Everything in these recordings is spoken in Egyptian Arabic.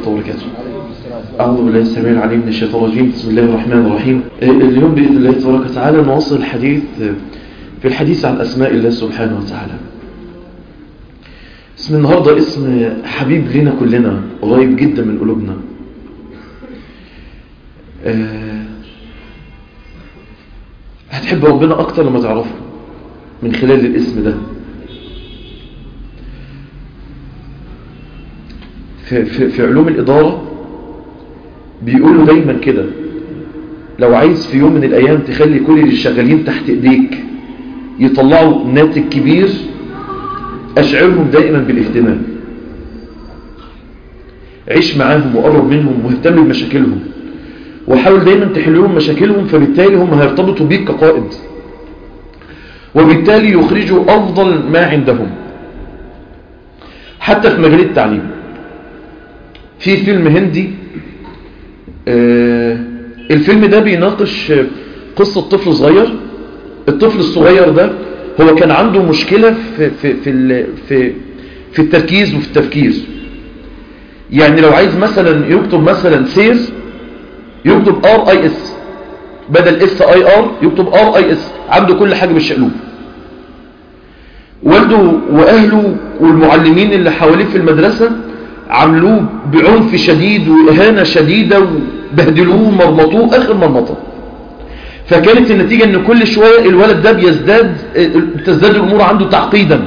ورحمة الله وبركاته أعوذ بالله السميع العليم من الشيطان الرجيم بسم الله الرحمن الرحيم اليوم بإذن الله تبارك وتعالى نواصل الحديث في الحديث عن أسماء الله سبحانه وتعالى اسم النهاردة اسم حبيب لنا كلنا قريب جدا من قلوبنا أه هتحب ربنا أكتر لما تعرفه من خلال الاسم ده في, في, في علوم الإدارة بيقولوا دايما كده لو عايز في يوم من الأيام تخلي كل اللي شغالين تحت إيديك يطلعوا ناتج كبير أشعرهم دائما بالاهتمام عيش معاهم وقرب منهم واهتم بمشاكلهم وحاول دايما تحلهم مشاكلهم فبالتالي هم هيرتبطوا بيك كقائد وبالتالي يخرجوا أفضل ما عندهم حتى في مجال التعليم في فيلم هندي آه الفيلم ده بيناقش قصة طفل صغير الطفل الصغير ده هو كان عنده مشكلة في, في, في, في, في التركيز وفي التفكير يعني لو عايز مثلا يكتب مثلا سير يكتب ار اي اس بدل اس اي ار يكتب ار اي اس عنده كل حاجة بالشقلوب والده واهله والمعلمين اللي حواليه في المدرسة عملوه بعنف شديد وإهانة شديدة وبهدلوه ومرمطوه آخر مرمطة فكانت النتيجة ان كل شوية الولد ده بيزداد تزداد الأمور عنده تعقيدا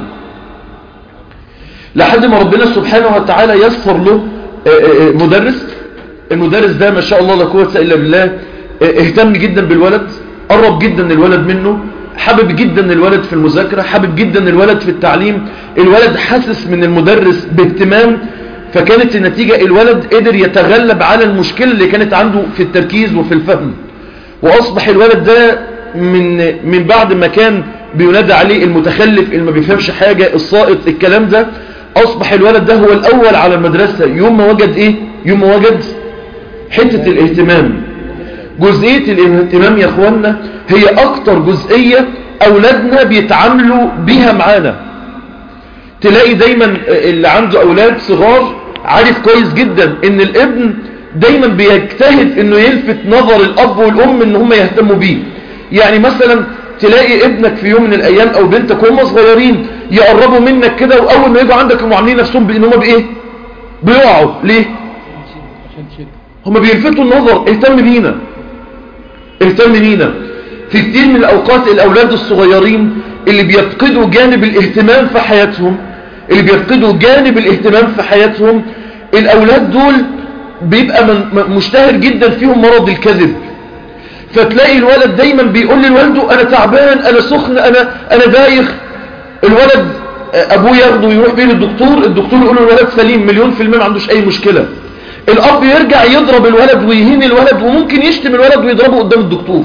لحد ما ربنا سبحانه وتعالى يسر له مدرس المدرس ده ما شاء الله لا قوه الا بالله اهتم جدا بالولد قرب جدا الولد منه حابب جدا الولد في المذاكرة حابب جدا الولد في التعليم الولد حاسس من المدرس باهتمام فكانت النتيجة الولد قدر يتغلب على المشكلة اللي كانت عنده في التركيز وفي الفهم وأصبح الولد ده من, من بعد ما كان بينادى عليه المتخلف اللي ما بيفهمش حاجة السائط الكلام ده أصبح الولد ده هو الأول على المدرسة يوم ما وجد إيه يوم ما وجد حتة الاهتمام جزئية الاهتمام يا أخوانا هي أكتر جزئية أولادنا بيتعاملوا بيها معانا تلاقي دايما اللي عنده أولاد صغار عارف كويس جدا ان الابن دايما بيجتهد انه يلفت نظر الاب والام ان هم يهتموا بيه يعني مثلا تلاقي ابنك في يوم من الايام او بنتك وهم صغيرين يقربوا منك كده واول ما يجوا عندك هم عاملين نفسهم بان هم بايه بيقعوا ليه هم بيلفتوا النظر اهتم بينا اهتم بينا في كتير من الاوقات الاولاد الصغيرين اللي بيفقدوا جانب الاهتمام في حياتهم اللي بيفقدوا جانب الاهتمام في حياتهم الاولاد دول بيبقى من مشتهر جدا فيهم مرض الكذب فتلاقي الولد دايما بيقول لوالده انا تعبان انا سخن انا انا دايخ الولد ابوه ياخده ويروح بيه للدكتور الدكتور يقول له الولد سليم مليون في المية ما عندوش اي مشكلة الاب يرجع يضرب الولد ويهين الولد وممكن يشتم الولد ويضربه قدام الدكتور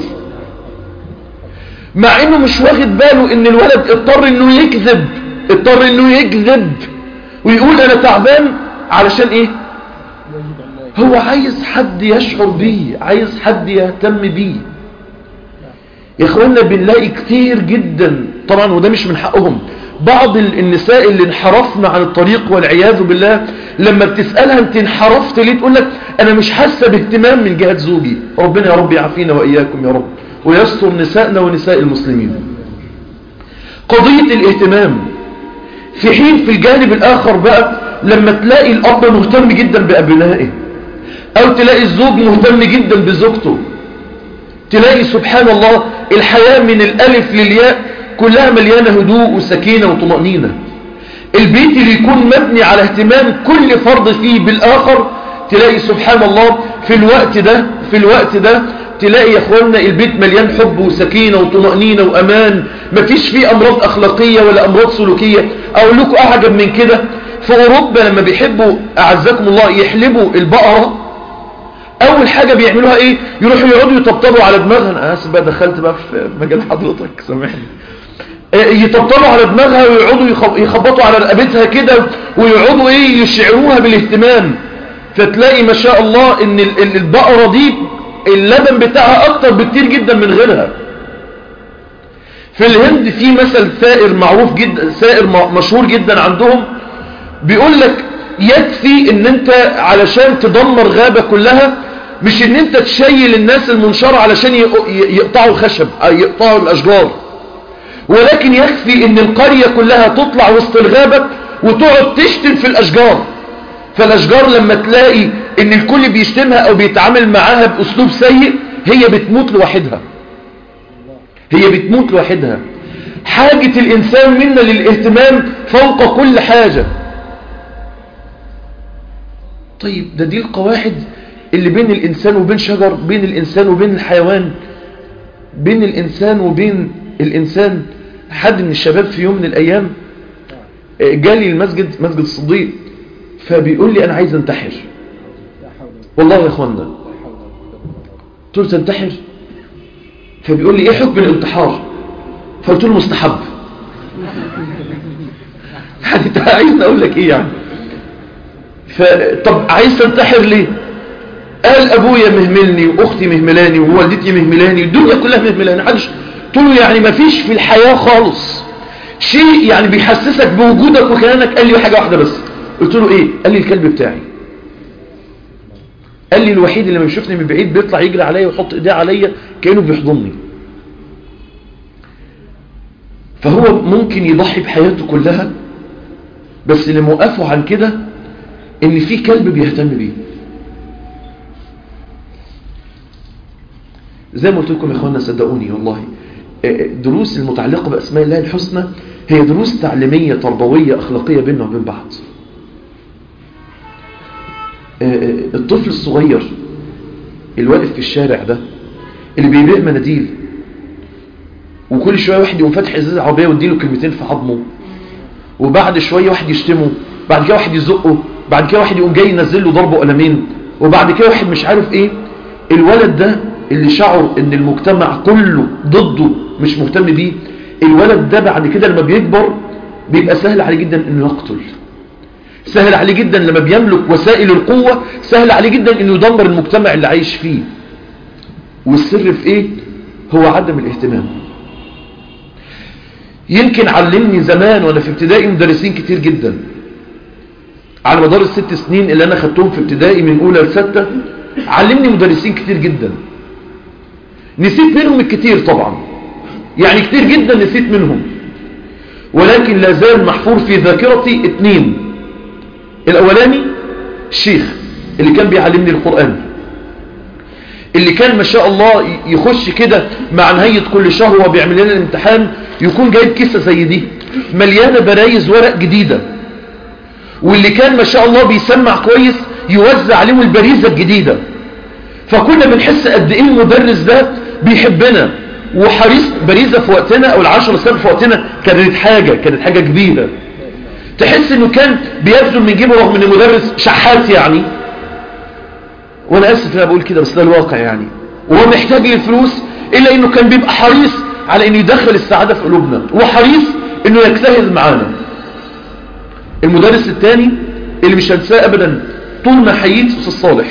مع انه مش واخد باله ان الولد اضطر انه يكذب اضطر انه يكذب ويقول انا تعبان علشان ايه هو عايز حد يشعر بيه عايز حد يهتم بيه يا اخوانا بنلاقي كتير جدا طبعا وده مش من حقهم بعض النساء اللي انحرفنا عن الطريق والعياذ بالله لما بتسألها انت انحرفت ليه تقول لك انا مش حاسة باهتمام من جهة زوجي ربنا يا رب يعافينا واياكم يا رب ويستر نسائنا ونساء المسلمين قضية الاهتمام في حين في الجانب الآخر بقى لما تلاقي الأب مهتم جدا بأبنائه أو تلاقي الزوج مهتم جدا بزوجته تلاقي سبحان الله الحياة من الألف للياء كلها مليانة هدوء وسكينة وطمأنينة البيت اللي يكون مبني على اهتمام كل فرد فيه بالآخر تلاقي سبحان الله في الوقت ده في الوقت ده تلاقي يا اخوانا البيت مليان حب وسكينة وطمأنينة وأمان مفيش فيه أمراض أخلاقية ولا أمراض سلوكية أقول لكم أعجب من كده في أوروبا لما بيحبوا أعزكم الله يحلبوا البقرة أول حاجة بيعملوها إيه يروحوا يقعدوا يطبطبوا على دماغها أنا آسف بقى دخلت بقى في مجال حضرتك سامحني يطبطبوا على دماغها ويقعدوا يخبطوا على رقبتها كده ويقعدوا إيه يشعروها بالاهتمام فتلاقي ما شاء الله إن البقرة دي اللبن بتاعها اكتر بكتير جدا من غيرها في الهند في مثل ثائر معروف جدا ثائر مشهور جدا عندهم بيقول لك يكفي ان انت علشان تدمر غابة كلها مش ان انت تشيل الناس المنشرة علشان يقطعوا خشب او يقطعوا الاشجار ولكن يكفي ان القرية كلها تطلع وسط الغابة وتقعد تشتم في الاشجار فالاشجار لما تلاقي ان الكل بيشتمها او بيتعامل معاها باسلوب سيء هي بتموت لوحدها هي بتموت لوحدها حاجة الانسان منا للاهتمام فوق كل حاجة طيب ده دي القواعد اللي بين الانسان وبين شجر بين الانسان وبين الحيوان بين الانسان وبين الانسان حد من الشباب في يوم من الايام جالي المسجد مسجد الصديق فبيقول لي انا عايز انتحر والله يا اخوانا قلت له تنتحر فبيقول لي ايه حكم الانتحار فقلت له مستحب يعني انت عايزني اقول لك ايه يعني فطب عايز تنتحر ليه قال ابويا مهملني واختي مهملاني ووالدتي مهملاني الدنيا كلها مهملاني حدش قلت له يعني ما فيش في الحياة خالص شيء يعني بيحسسك بوجودك وكيانك قال لي حاجة واحدة بس قلت له ايه قال لي الكلب بتاعي قال لي الوحيد اللي لما بيشوفني من بعيد بيطلع يجري عليا ويحط ايديه عليا كأنه بيحضني فهو ممكن يضحي بحياته كلها بس اللي موقفه عن كده ان في كلب بيهتم بيه زي ما قلت لكم يا اخوانا صدقوني والله الدروس المتعلقة بأسماء الله الحسنى هي دروس تعليمية تربوية أخلاقية بيننا وبين بعض الطفل الصغير الواقف في الشارع ده اللي بيبيع مناديل وكل شوية واحد يقوم فاتح ازازة عربية ويديله كلمتين في عظمه وبعد شوية واحد يشتمه بعد كده واحد يزقه بعد كده واحد يقوم جاي ينزل له ضربه قلمين وبعد كده واحد مش عارف ايه الولد ده اللي شعر ان المجتمع كله ضده مش مهتم بيه الولد ده بعد كده لما بيكبر بيبقى سهل عليه جدا انه يقتل سهل عليه جدا لما بيملك وسائل القوة سهل عليه جدا انه يدمر المجتمع اللي عايش فيه والسر في ايه هو عدم الاهتمام يمكن علمني زمان وانا في ابتدائي مدرسين كتير جدا على مدار الست سنين اللي انا خدتهم في ابتدائي من اولى لستة علمني مدرسين كتير جدا نسيت منهم الكتير طبعا يعني كتير جدا نسيت منهم ولكن لا زال محفور في ذاكرتي اتنين الاولاني الشيخ اللي كان بيعلمني القرآن اللي كان ما شاء الله يخش كده مع نهاية كل شهر وهو بيعمل لنا الامتحان يكون جايب كيسة زي دي مليانة برايز ورق جديدة واللي كان ما شاء الله بيسمع كويس يوزع عليهم البريزة الجديدة فكنا بنحس قد ايه المدرس ده بيحبنا وحريص بريزة في وقتنا او العشر سنة في وقتنا كانت حاجة كانت حاجة كبيرة تحس انه كان بيبذل من جيبه رغم ان المدرس شحات يعني وانا اسف انا بقول كده بس ده الواقع يعني وهو محتاج للفلوس الا انه كان بيبقى حريص على انه يدخل السعادة في قلوبنا وحريص انه يجتهد معانا المدرس الثاني اللي مش هنساه ابدا طول ما حييت في الصالح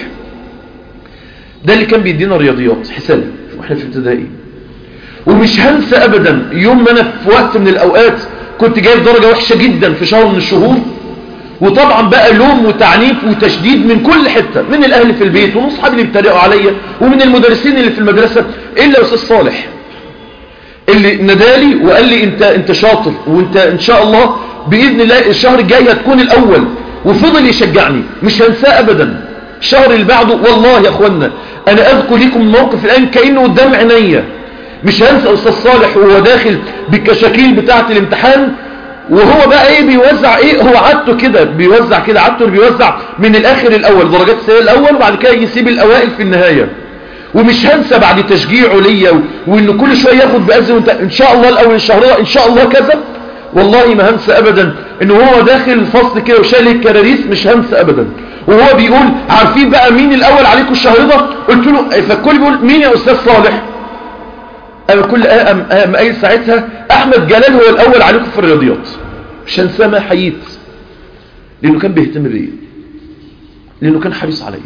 ده اللي كان بيدينا رياضيات حساب واحنا في ابتدائي ومش هنسى ابدا يوم ما انا في وقت من الاوقات كنت جايب درجة وحشة جدا في شهر من الشهور وطبعا بقى لوم وتعنيف وتشديد من كل حتة من الاهل في البيت ومن اصحابي اللي بيتريقوا عليا ومن المدرسين اللي في المدرسة الا استاذ صالح اللي نادالي وقال لي انت انت شاطر وانت ان شاء الله باذن الله الشهر الجاي هتكون الاول وفضل يشجعني مش هنساه ابدا الشهر اللي بعده والله يا اخوانا انا اذكر لكم الموقف الان كانه قدام عينيا مش هنسى استاذ صالح وهو داخل بالكشاكيل بتاعه الامتحان وهو بقى ايه بيوزع ايه هو عادته كده بيوزع كده عادته بيوزع من الاخر الاول درجات السنه الاول وبعد كده يسيب الاوائل في النهايه ومش هنسى بعد تشجيعه ليا وانه كل شويه ياخد باذن وانت ان شاء الله الاول الشهر ده ان شاء الله كذا والله ما هنسى ابدا انه هو داخل الفصل كده وشايل الكراريس مش هنسى ابدا وهو بيقول عارفين بقى مين الاول عليكم الشهر ده قلت له فالكل بيقول مين يا استاذ صالح انا كل قام قايل ساعتها احمد جلال هو الاول عليكم في الرياضيات مش هنساه ما حييت لانه كان بيهتم بيا لانه كان حريص عليا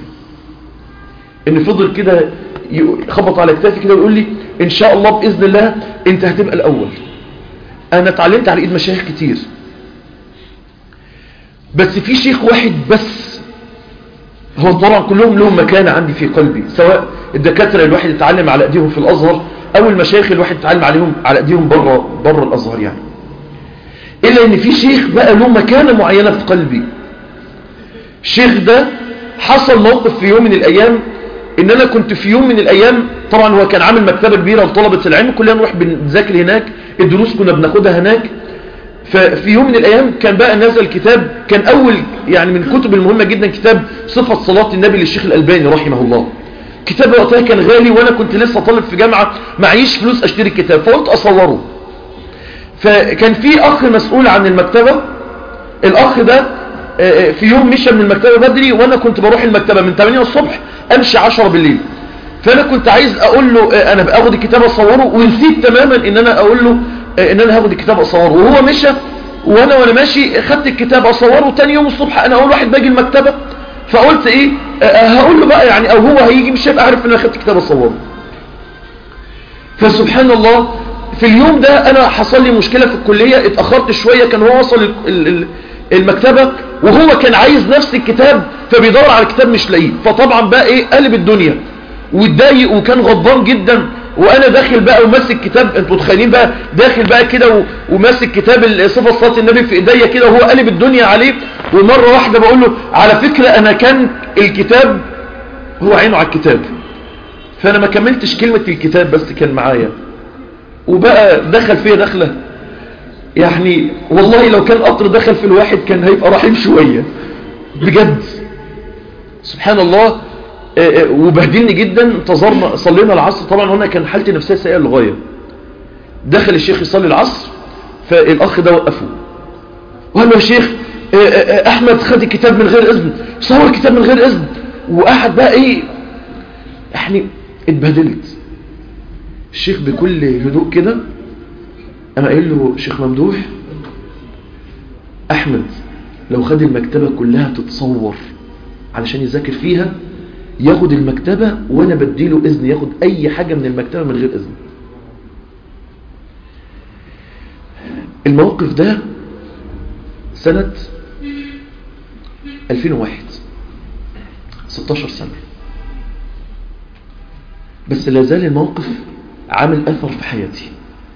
ان فضل كده يخبط على كتافي كده ويقول لي ان شاء الله باذن الله انت هتبقى الاول انا اتعلمت على ايد مشايخ كتير بس في شيخ واحد بس هو طبعا كلهم لهم مكانة عندي في قلبي سواء الدكاترة الواحد يتعلم على ايديهم في الازهر او المشايخ الواحد يتعلم عليهم على ايديهم بره بره الازهر يعني الا ان في شيخ بقى له مكانة معينة في قلبي الشيخ ده حصل موقف في يوم من الايام ان انا كنت في يوم من الايام طبعا هو كان عامل مكتبة كبيرة لطلبة العلم كلنا نروح بنذاكر هناك الدروس كنا بناخدها هناك ففي يوم من الايام كان بقى نزل كتاب كان اول يعني من الكتب المهمة جدا كتاب صفة صلاة النبي للشيخ الالباني رحمه الله كتاب وقتها كان غالي وانا كنت لسه طالب في جامعة معيش فلوس اشتري الكتاب فقلت اصوره فكان في اخ مسؤول عن المكتبة الاخ ده في يوم مشى من المكتبة بدري وانا كنت بروح المكتبة من 8 الصبح امشي 10 بالليل فانا كنت عايز اقول له انا باخد الكتاب اصوره ونسيت تماما ان انا اقول له ان انا هاخد الكتاب اصوره وهو مشى وانا وانا ماشي خدت الكتاب اصوره وتاني يوم الصبح انا اول واحد باجي المكتبة فقلت ايه هقول له بقى يعني او هو هيجي مش هيبقى عارف ان انا خدت الكتاب اصوره فسبحان الله في اليوم ده انا حصل لي مشكلة في الكلية اتأخرت شوية كان هو وصل المكتبة وهو كان عايز نفس الكتاب فبيدور على الكتاب مش لاقيه فطبعا بقى ايه قلب الدنيا واتضايق وكان غضبان جدا وانا داخل بقى وماسك كتاب انتوا متخيلين بقى داخل بقى كده وماسك كتاب صفة صلاة النبي في ايديا كده وهو قلب الدنيا عليه ومرة واحدة بقول له على فكرة انا كان الكتاب هو عينه على الكتاب فانا ما كملتش كلمة الكتاب بس كان معايا وبقى دخل فيا دخلة يعني والله لو كان قطر دخل في الواحد كان هيبقى رحيم شوية بجد سبحان الله وبهدلني جدا انتظرنا صلينا العصر طبعا هنا كان حالتي نفسية سيئة للغاية دخل الشيخ يصلي العصر فالاخ ده وقفه وقال له يا شيخ احمد خد الكتاب من غير اذن صور الكتاب من غير اذن وقعد بقى ايه يعني اتبهدلت الشيخ بكل هدوء كده انا قايل له شيخ ممدوح احمد لو خد المكتبة كلها تتصور علشان يذاكر فيها ياخد المكتبة وانا بديله اذن ياخد اي حاجة من المكتبة من غير اذن الموقف ده سنة 2001 16 سنة بس لا زال الموقف عامل اثر في حياتي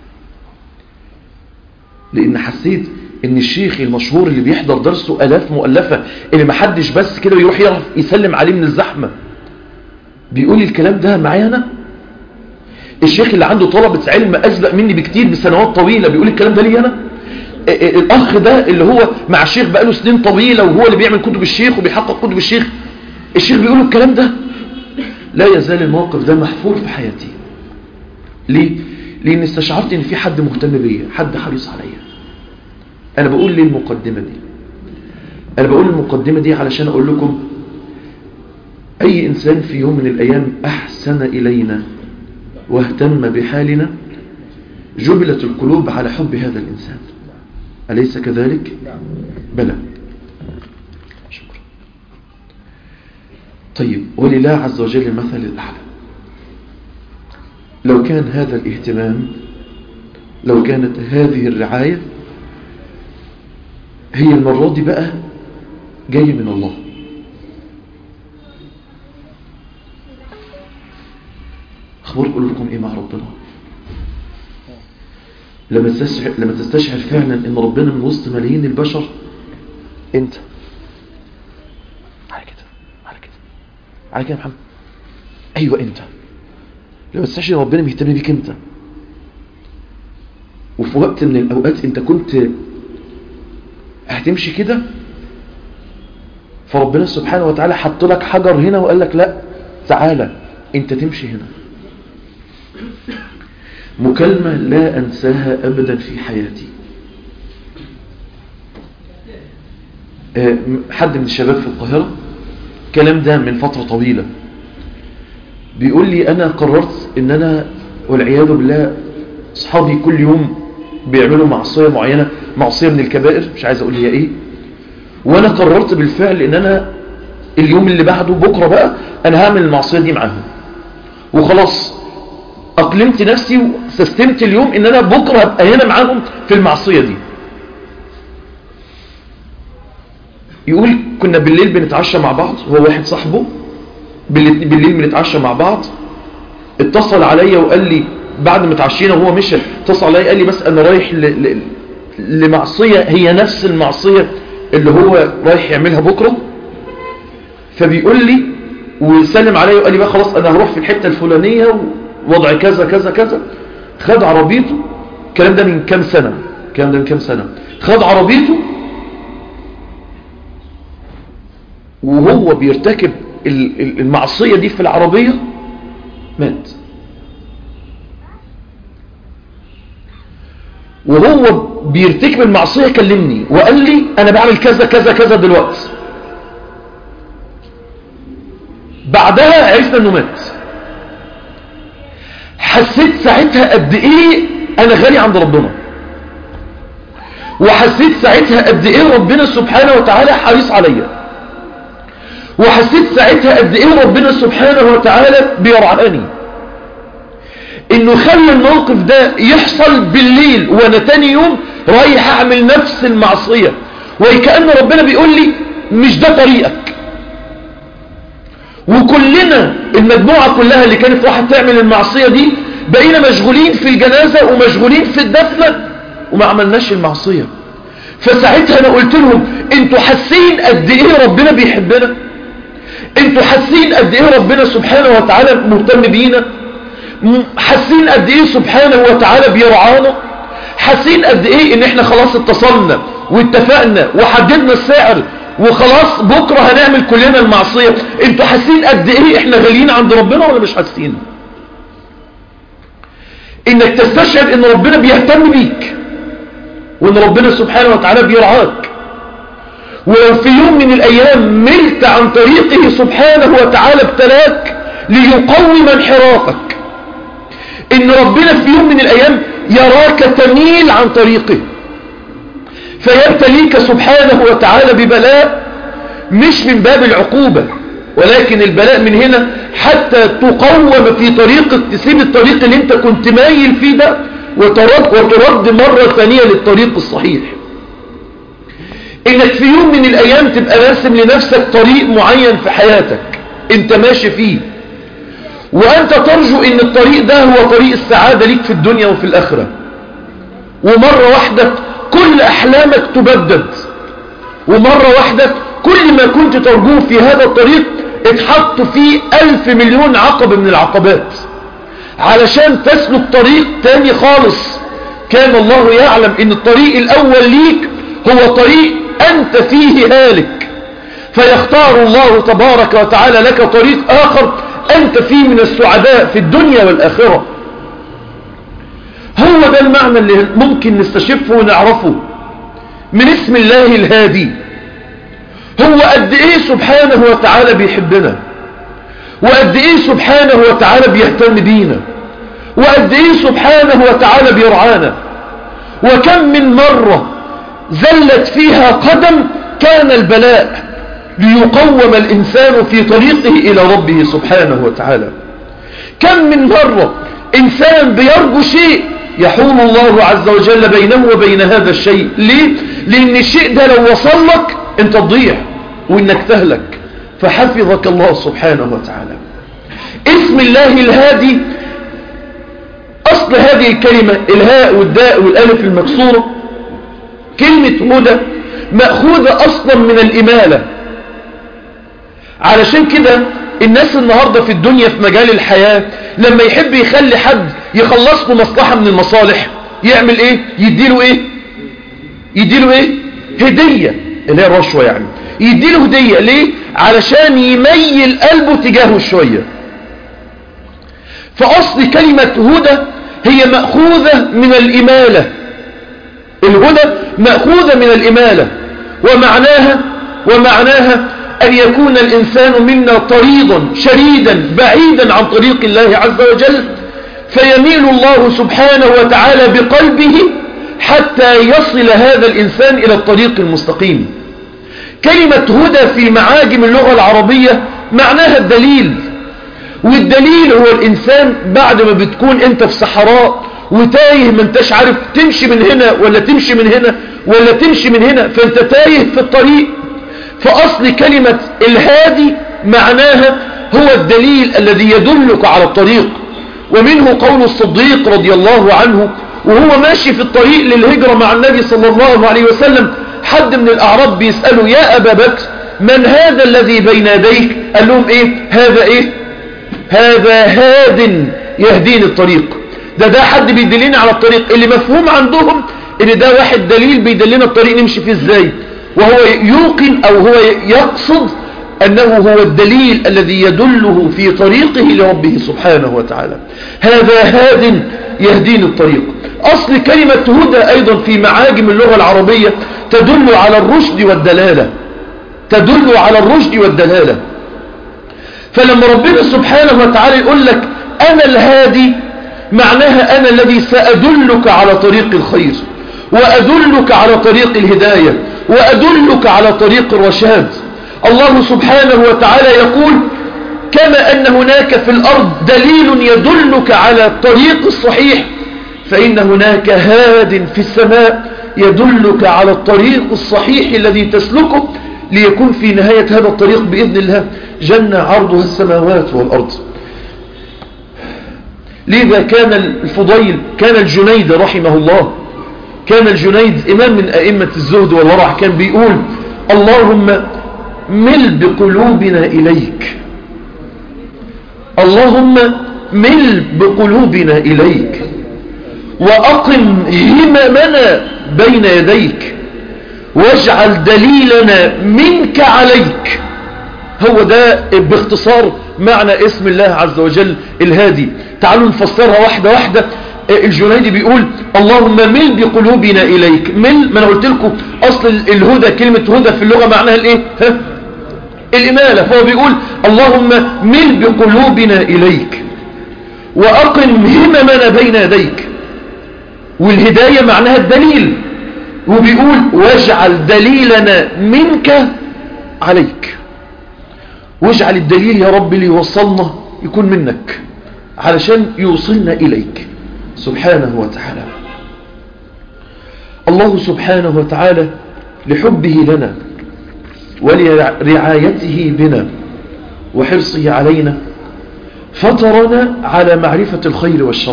لان حسيت ان الشيخ المشهور اللي بيحضر درسه الاف مؤلفة اللي محدش بس كده يروح يعرف يسلم عليه من الزحمة بيقول الكلام ده معايا انا الشيخ اللي عنده طلبة علم اسبق مني بكتير بسنوات طويلة بيقول الكلام ده لي انا الاخ ده اللي هو مع الشيخ بقاله سنين طويلة وهو اللي بيعمل كتب الشيخ وبيحقق كتب الشيخ الشيخ بيقول الكلام ده لا يزال الموقف ده محفور في حياتي ليه لان استشعرت ان في حد مهتم بيا حد حريص عليا انا بقول ليه المقدمة دي انا بقول المقدمة دي علشان اقول لكم اي انسان في يوم من الايام احسن الينا واهتم بحالنا جبلت القلوب على حب هذا الانسان اليس كذلك بلى شكرا طيب ولله عز وجل المثل الاعلى لو كان هذا الاهتمام لو كانت هذه الرعاية هي المرة دي بقى جاي من الله اخبار قلوبكم ايه مع ربنا لما تستشعر, لما تستشعر فعلا ان ربنا من وسط ملايين البشر انت على كده على كده على كده يا محمد ايوه انت لما تستشعر ربنا مهتم بيك انت وفي وقت من الاوقات انت كنت هتمشي كده فربنا سبحانه وتعالى حط لك حجر هنا وقال لك لا تعالى انت تمشي هنا مكالمة لا أنساها أبدا في حياتي حد من الشباب في القاهرة كلام ده من فترة طويلة بيقول لي أنا قررت أن أنا والعياذ بالله أصحابي كل يوم بيعملوا معصية معينة معصية من الكبائر مش عايز أقول هي إيه وأنا قررت بالفعل أن أنا اليوم اللي بعده بكرة بقى أنا هعمل المعصية دي معاهم وخلاص أقلمت نفسي وسستمت اليوم ان انا بكرة هبقى هنا معاهم في المعصية دي يقول كنا بالليل بنتعشى مع بعض هو واحد صاحبه بالليل بالليل بنتعشى مع بعض اتصل عليا وقال لي بعد ما اتعشينا وهو مشى اتصل عليا قال لي بس انا رايح ل... ل... لمعصية هي نفس المعصية اللي هو رايح يعملها بكرة فبيقول لي وسلم عليا وقال لي بقى خلاص انا هروح في الحتة الفلانية ووضع كذا كذا كذا خد عربيته الكلام ده من كام سنة الكلام ده من كام سنة خد عربيته وهو بيرتكب المعصية دي في العربية مات وهو بيرتكب المعصية كلمني وقال لي انا بعمل كذا كذا كذا دلوقتي بعدها عرفنا انه مات حسيت ساعتها قد ايه انا غالي عند ربنا وحسيت ساعتها قد ايه ربنا سبحانه وتعالى حريص عليا وحسيت ساعتها قد ايه ربنا سبحانه وتعالى بيرعاني انه خلى الموقف ده يحصل بالليل وانا تاني يوم رايح اعمل نفس المعصية وكأن ربنا بيقول لي مش ده طريقك وكلنا المجموعة كلها اللي كانت راح تعمل المعصية دي بقينا مشغولين في الجنازة ومشغولين في الدفنة وما عملناش المعصية فساعتها انا قلت لهم انتوا حاسين قد ايه ربنا بيحبنا انتوا حاسين قد ايه ربنا سبحانه وتعالى مهتم بينا حاسين قد ايه سبحانه وتعالى بيرعانا حاسين قد ايه ان احنا خلاص اتصلنا واتفقنا وحددنا السعر وخلاص بكرة هنعمل كلنا المعصية انتوا حاسين قد ايه احنا غاليين عند ربنا ولا مش حاسين انك تستشعر ان ربنا بيهتم بيك وان ربنا سبحانه وتعالى بيرعاك ولو في يوم من الايام ملت عن طريقه سبحانه وتعالى ابتلاك ليقوم انحرافك ان ربنا في يوم من الايام يراك تميل عن طريقه فيبتليك سبحانه وتعالى ببلاء مش من باب العقوبة ولكن البلاء من هنا حتى تقوم في طريقك تسيب الطريق اللي انت كنت مايل فيه ده وترد, وترد مرة ثانية للطريق الصحيح انك في يوم من الايام تبقى راسم لنفسك طريق معين في حياتك انت ماشي فيه وانت ترجو ان الطريق ده هو طريق السعادة ليك في الدنيا وفي الاخرة ومرة واحدة كل احلامك تبدد ومرة واحدة كل ما كنت ترجوه في هذا الطريق اتحط فيه الف مليون عقبة من العقبات علشان تسلك طريق تاني خالص كان الله يعلم ان الطريق الاول ليك هو طريق انت فيه هالك فيختار الله تبارك وتعالى لك طريق اخر انت فيه من السعداء في الدنيا والاخرة هو ده المعنى اللي ممكن نستشفه ونعرفه من اسم الله الهادي هو قد ايه سبحانه وتعالى بيحبنا وقد ايه سبحانه وتعالى بيهتم بينا وقد ايه سبحانه وتعالى بيرعانا وكم من مرة زلت فيها قدم كان البلاء ليقوم الإنسان في طريقه إلى ربه سبحانه وتعالى كم من مرة إنسان بيرجو شيء يحول الله عز وجل بينه وبين هذا الشيء ليه؟ لأن الشيء ده لو وصل لك انت تضيع وانك تهلك فحفظك الله سبحانه وتعالى اسم الله الهادي أصل هذه الكلمة الهاء والداء والألف المكسورة كلمة هدى مأخوذة أصلا من الإمالة علشان كده الناس النهاردة في الدنيا في مجال الحياة لما يحب يخلي حد يخلص له مصلحة من المصالح يعمل ايه يديله ايه يديله ايه هدية اللي هي الرشوة يعني يديله هدية ليه علشان يميل قلبه تجاهه شوية فأصل كلمة هدى هي مأخوذة من الإمالة الهدى مأخوذة من الإمالة ومعناها ومعناها أن يكون الإنسان منا طريضا شريدا بعيدا عن طريق الله عز وجل فيميل الله سبحانه وتعالى بقلبه حتى يصل هذا الإنسان إلى الطريق المستقيم كلمة هدى في معاجم اللغة العربية معناها الدليل والدليل هو الإنسان بعد ما بتكون أنت في صحراء وتايه ما انتش عارف تمشي من هنا ولا تمشي من هنا ولا تمشي من هنا فانت تايه في الطريق فأصل كلمة الهادي معناها هو الدليل الذي يدلك على الطريق ومنه قول الصديق رضي الله عنه وهو ماشي في الطريق للهجرة مع النبي صلى الله عليه وسلم حد من الأعراب بيسأله يا أبا بكر من هذا الذي بين يديك قال لهم ايه هذا ايه هذا هاد يهديني الطريق ده ده حد بيدلني على الطريق اللي مفهوم عندهم ان ده واحد دليل بيدلنا الطريق نمشي فيه ازاي وهو يوقن او هو يقصد انه هو الدليل الذي يدله في طريقه لربه سبحانه وتعالى هذا هاد يهديني الطريق اصل كلمة هدى ايضا في معاجم اللغة العربية تدل على الرشد والدلالة تدل على الرشد والدلالة فلما ربنا سبحانه وتعالى يقول لك أنا الهادي معناها أنا الذي سأدلك على طريق الخير وأدلك على طريق الهداية وأدلك على طريق الرشاد الله سبحانه وتعالى يقول كما أن هناك في الأرض دليل يدلك على الطريق الصحيح فإن هناك هاد في السماء يدلك على الطريق الصحيح الذي تسلكه ليكون في نهاية هذا الطريق بإذن الله جنة عرضها السماوات والأرض لذا كان الفضيل كان الجنيد رحمه الله كان الجنيد إمام من أئمة الزهد والورع كان بيقول اللهم مل بقلوبنا إليك اللهم مل بقلوبنا إليك وأقم هممنا بين يديك واجعل دليلنا منك عليك هو ده باختصار معنى اسم الله عز وجل الهادي تعالوا نفسرها واحدة واحدة الجنيدي بيقول اللهم مل بقلوبنا إليك مل ما أنا قلت لكم أصل الهدى كلمة هدى في اللغة معناها الإيه ها؟ الإمالة فهو بيقول اللهم مل بقلوبنا إليك وأقم هممنا بين يديك والهداية معناها الدليل وبيقول واجعل دليلنا منك عليك واجعل الدليل يا رب اللي يوصلنا يكون منك علشان يوصلنا إليك سبحانه وتعالى الله سبحانه وتعالى لحبه لنا ولرعايته بنا وحرصه علينا فطرنا على معرفة الخير والشر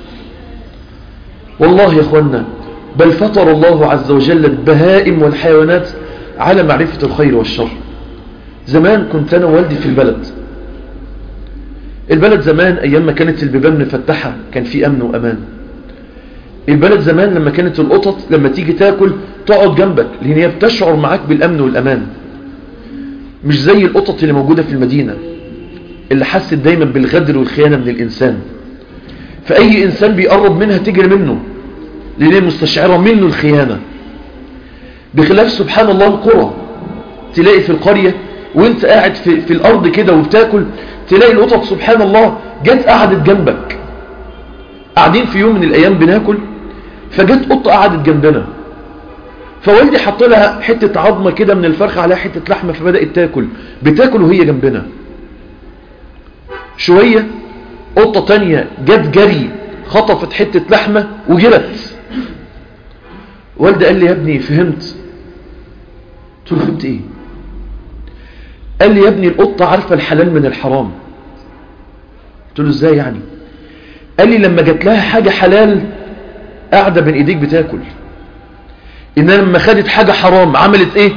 والله يا أخوانا بل فطر الله عز وجل البهائم والحيوانات على معرفة الخير والشر زمان كنت أنا ووالدي في البلد البلد زمان أيام ما كانت البيبان مفتحة كان في أمن وأمان البلد زمان لما كانت القطط لما تيجي تاكل تقعد جنبك لأن هي بتشعر معاك بالأمن والأمان مش زي القطط اللي موجودة في المدينة اللي حست دايما بالغدر والخيانة من الإنسان فأي إنسان بيقرب منها تجري منه لأن هي مستشعرة منه الخيانة بخلاف سبحان الله القرى تلاقي في القرية وانت قاعد في, في الأرض كده وبتاكل تلاقي القطط سبحان الله جت قعدت جنبك قاعدين في يوم من الأيام بناكل فجت قطة قعدت جنبنا فوالدي حط لها حتة عظمة كده من الفرخ عليها حتة لحمة فبدأت تاكل بتاكل وهي جنبنا شوية قطة تانية جت جري خطفت حتة لحمة وجرت والدي قال لي يا ابني فهمت قلت له فهمت ايه قال لي يا ابني القطة عارفة الحلال من الحرام قلت له ازاي يعني قال لي لما جات لها حاجة حلال قاعدة بين ايديك بتاكل انها لما خدت حاجة حرام عملت ايه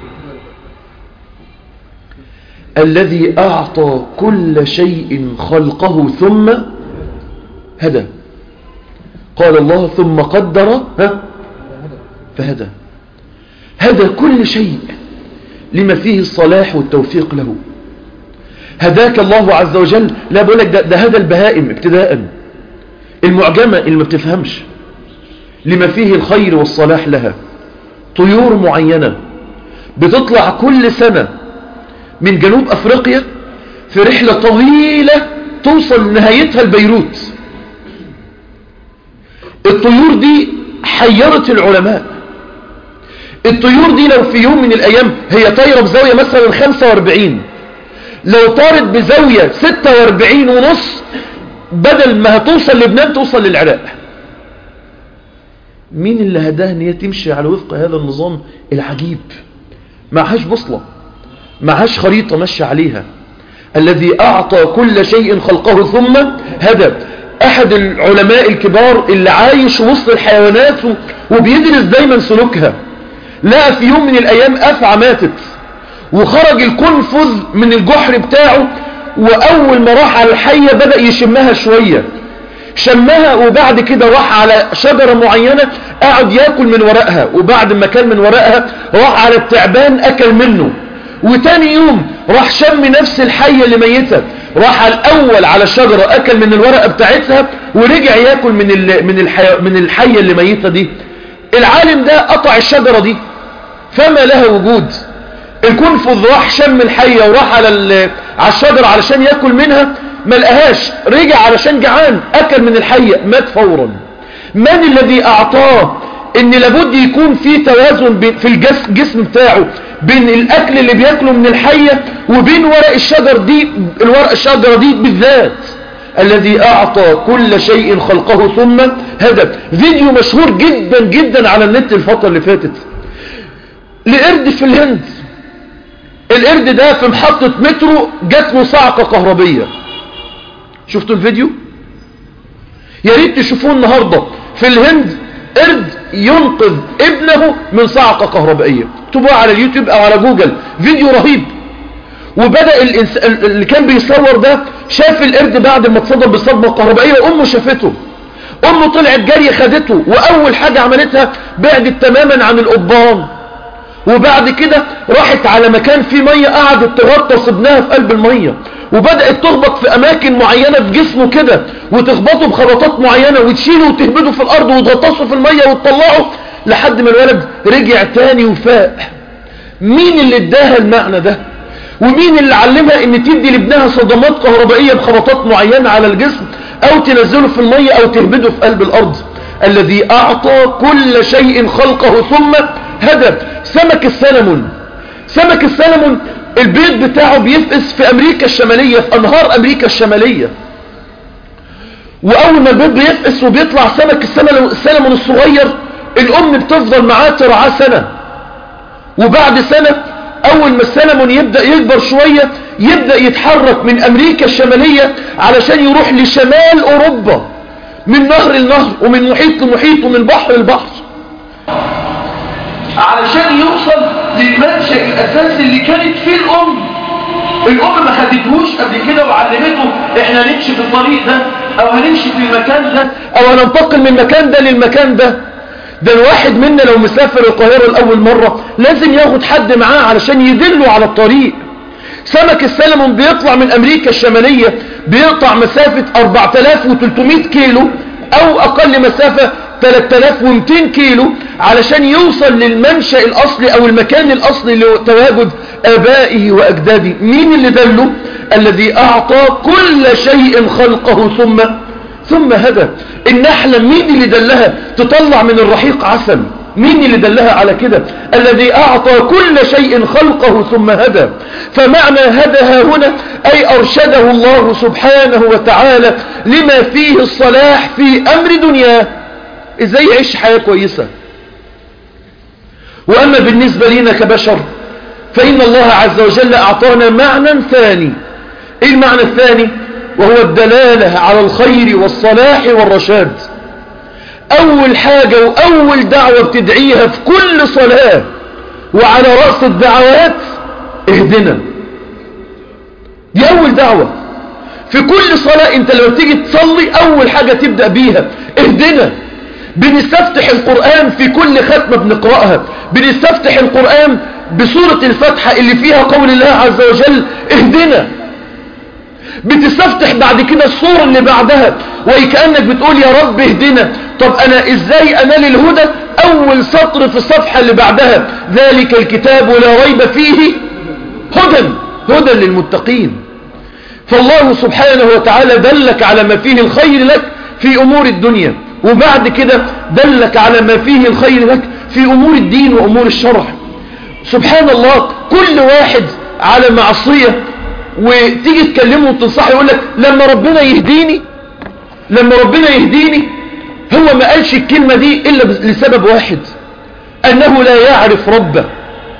الذي اعطى كل شيء خلقه ثم هدى قال الله ثم قدر ها فهدى هدى كل شيء لما فيه الصلاح والتوفيق له هداك الله عز وجل لا بقول لك ده, ده هدى البهائم ابتداء المعجمة اللي ما بتفهمش لما فيه الخير والصلاح لها طيور معينة بتطلع كل سنة من جنوب أفريقيا في رحلة طويلة توصل نهايتها لبيروت الطيور دي حيرت العلماء الطيور دي لو في يوم من الأيام هي طايرة بزاوية مثلا 45 لو طارت بزاوية 46 ونص بدل ما هتوصل لبنان توصل للعراق مين اللي هداها ان هي تمشي على وفق هذا النظام العجيب معهاش بوصلة معهاش خريطة ماشي عليها الذي أعطى كل شيء خلقه ثم هدى أحد العلماء الكبار اللي عايش وسط الحيوانات وبيدرس دايما سلوكها لقى في يوم من الأيام أفعى ماتت وخرج الكنفذ من الجحر بتاعه وأول ما راح على الحية بدأ يشمها شوية شمها وبعد كده راح على شجرة معينة قعد ياكل من ورقها وبعد ما كان من ورقها راح على التعبان أكل منه وتاني يوم راح شم نفس الحية اللي ميتة راح الأول على الشجرة أكل من الورقة بتاعتها ورجع ياكل من ال من الحي من الحية اللي ميتة دي العالم ده قطع الشجرة دي فما لها وجود الكنفذ راح شم الحية وراح على على الشجرة علشان ياكل منها ما لقاهاش رجع علشان جعان أكل من الحية مات فورا من الذي أعطاه ان لابد يكون في توازن في الجسم بتاعه بين الاكل اللي بياكله من الحية وبين ورق الشجر دي الورق الشجرة دي بالذات الذي اعطى كل شيء خلقه ثم هدى فيديو مشهور جدا جدا على النت الفترة اللي فاتت لقرد في الهند القرد ده في محطة مترو جات له صعقة كهربية شفتوا الفيديو يا ريت تشوفوه النهاردة في الهند قرد ينقذ ابنه من صعقة كهربائية اكتبوها على اليوتيوب او على جوجل فيديو رهيب وبدأ الإنس... اللي كان بيصور ده شاف القرد بعد ما اتصدم بالصدمة الكهربائية وامه شافته امه طلعت جارية خدته واول حاجة عملتها بعدت تماما عن القضبان وبعد كده راحت على مكان فيه مية قعدت تغطس ابنها في قلب المية وبدأت تخبط في أماكن معينة في جسمه كده وتخبطه بخبطات معينة وتشيله وتهبده في الأرض وتغطسه في المية وتطلعه لحد ما الولد رجع تاني وفاق مين اللي اداها المعنى ده ومين اللي علمها ان تدي لابنها صدمات كهربائية بخبطات معينة على الجسم او تنزله في المية او تهبده في قلب الأرض الذي أعطى كل شيء خلقه ثم هدى سمك السلمون سمك السلمون البيض بتاعه بيفقس في امريكا الشمالية في انهار امريكا الشمالية واول ما البيض بيفقس وبيطلع سمك السلمون الصغير الام بتفضل معاه ترعاه سنة وبعد سنة اول ما السلمون يبدأ يكبر شوية يبدأ يتحرك من امريكا الشمالية علشان يروح لشمال اوروبا من نهر لنهر ومن محيط لمحيط ومن بحر لبحر علشان يوصل للمنشأ الأساسي اللي كانت فيه الأم الأم ما خدتهوش قبل كده وعلمته احنا نمشي في الطريق ده أو هنمشي في المكان ده أو هننتقل من المكان ده للمكان ده ده الواحد منا لو مسافر القاهرة لأول مرة لازم ياخد حد معاه علشان يدله على الطريق سمك السلمون بيطلع من أمريكا الشمالية بيقطع مسافة 4300 كيلو أو أقل مسافة 3200 كيلو علشان يوصل للمنشأ الأصلي أو المكان الأصلي لتواجد آبائه وأجداده مين اللي دله الذي أعطى كل شيء خلقه ثم ثم هدى النحلة مين اللي دلها تطلع من الرحيق عسل مين اللي دلها على كده الذي أعطى كل شيء خلقه ثم هدى فمعنى هدى هنا أي أرشده الله سبحانه وتعالى لما فيه الصلاح في أمر دنياه ازاي يعيش حياة كويسة واما بالنسبة لنا كبشر فان الله عز وجل اعطانا معنى ثاني ايه المعنى الثاني وهو الدلالة على الخير والصلاح والرشاد اول حاجة واول دعوة بتدعيها في كل صلاة وعلى رأس الدعوات اهدنا دي اول دعوة في كل صلاة انت لما تيجي تصلي اول حاجة تبدأ بيها اهدنا بنستفتح القرآن في كل ختمة بنقرأها بنستفتح القرآن بسورة الفتحة اللي فيها قول الله عز وجل اهدنا بتستفتح بعد كده الصورة اللي بعدها وكأنك بتقول يا رب اهدنا طب انا ازاي انال الهدى اول سطر في الصفحة اللي بعدها ذلك الكتاب لا ريب فيه هدى هدى للمتقين فالله سبحانه وتعالى دلك على ما فيه الخير لك في امور الدنيا وبعد كده دلك على ما فيه الخير لك في امور الدين وامور الشرع سبحان الله كل واحد على معصية وتيجي تكلمه وتنصحه يقول لك لما ربنا يهديني لما ربنا يهديني هو ما قالش الكلمة دي إلا لسبب واحد أنه لا يعرف ربه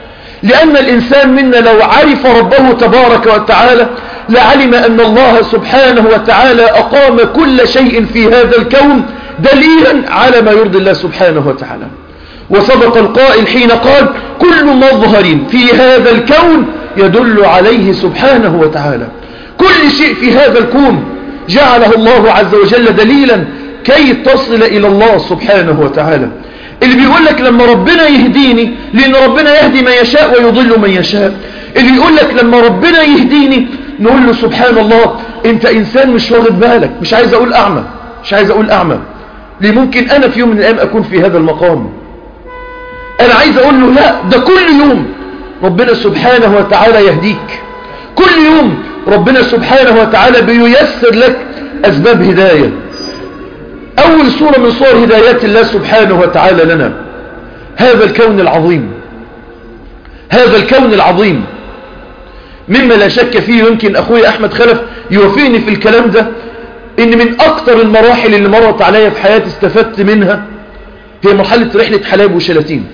لأن الإنسان منا لو عرف ربه تبارك وتعالى لعلم أن الله سبحانه وتعالى أقام كل شيء في هذا الكون دليلا على ما يرضي الله سبحانه وتعالى وصدق القائل حين قال كل مظهر في هذا الكون يدل عليه سبحانه وتعالى كل شيء في هذا الكون جعله الله عز وجل دليلا كي تصل إلى الله سبحانه وتعالى اللي بيقول لك لما ربنا يهديني لأن ربنا يهدي من يشاء ويضل من يشاء اللي يقول لك لما ربنا يهديني نقول له سبحان الله انت انسان مش واخد بالك مش عايز اقول اعمى مش عايز اقول اعمى ليه ممكن انا في يوم من الايام اكون في هذا المقام انا عايز اقول له لا ده كل يوم ربنا سبحانه وتعالى يهديك كل يوم ربنا سبحانه وتعالى بييسر لك اسباب هداية اول صورة من صور هدايات الله سبحانه وتعالى لنا هذا الكون العظيم هذا الكون العظيم مما لا شك فيه يمكن أخوي أحمد خلف يوفيني في الكلام ده إن من أكتر المراحل اللي مرت عليا في حياتي استفدت منها هي مرحلة رحلة حلاب وشلاتين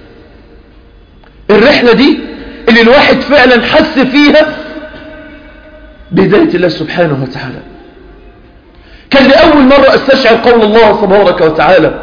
الرحلة دي اللي الواحد فعلا حس فيها بهداية الله سبحانه وتعالى كان لأول مرة استشعر قول الله تبارك وتعالى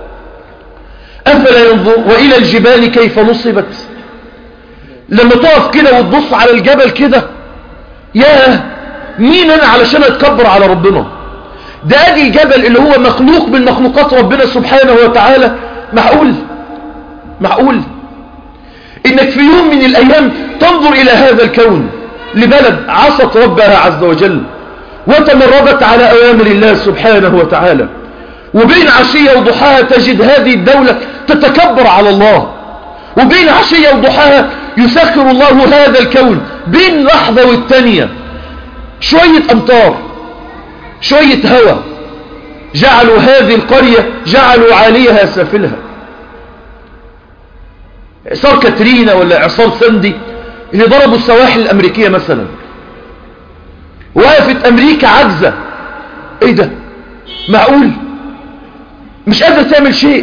أفلا ينظر وإلى الجبال كيف نصبت لما تقف كده وتبص على الجبل كده يا مين انا علشان اتكبر على ربنا ده ادي الجبل اللي هو مخلوق من مخلوقات ربنا سبحانه وتعالى معقول معقول انك في يوم من الايام تنظر الى هذا الكون لبلد عصت ربها عز وجل وتمردت على اوامر الله سبحانه وتعالى وبين عشية وضحاها تجد هذه الدولة تتكبر على الله وبين عشية وضحاها يسخر الله هذا الكون بين لحظة والتانية شوية أمطار شوية هواء جعلوا هذه القرية جعلوا عليها سافلها إعصار كاترينا ولا إعصار سندي اللي ضربوا السواحل الأمريكية مثلا وقفت أمريكا عجزة إيه ده معقول مش قادرة تعمل شيء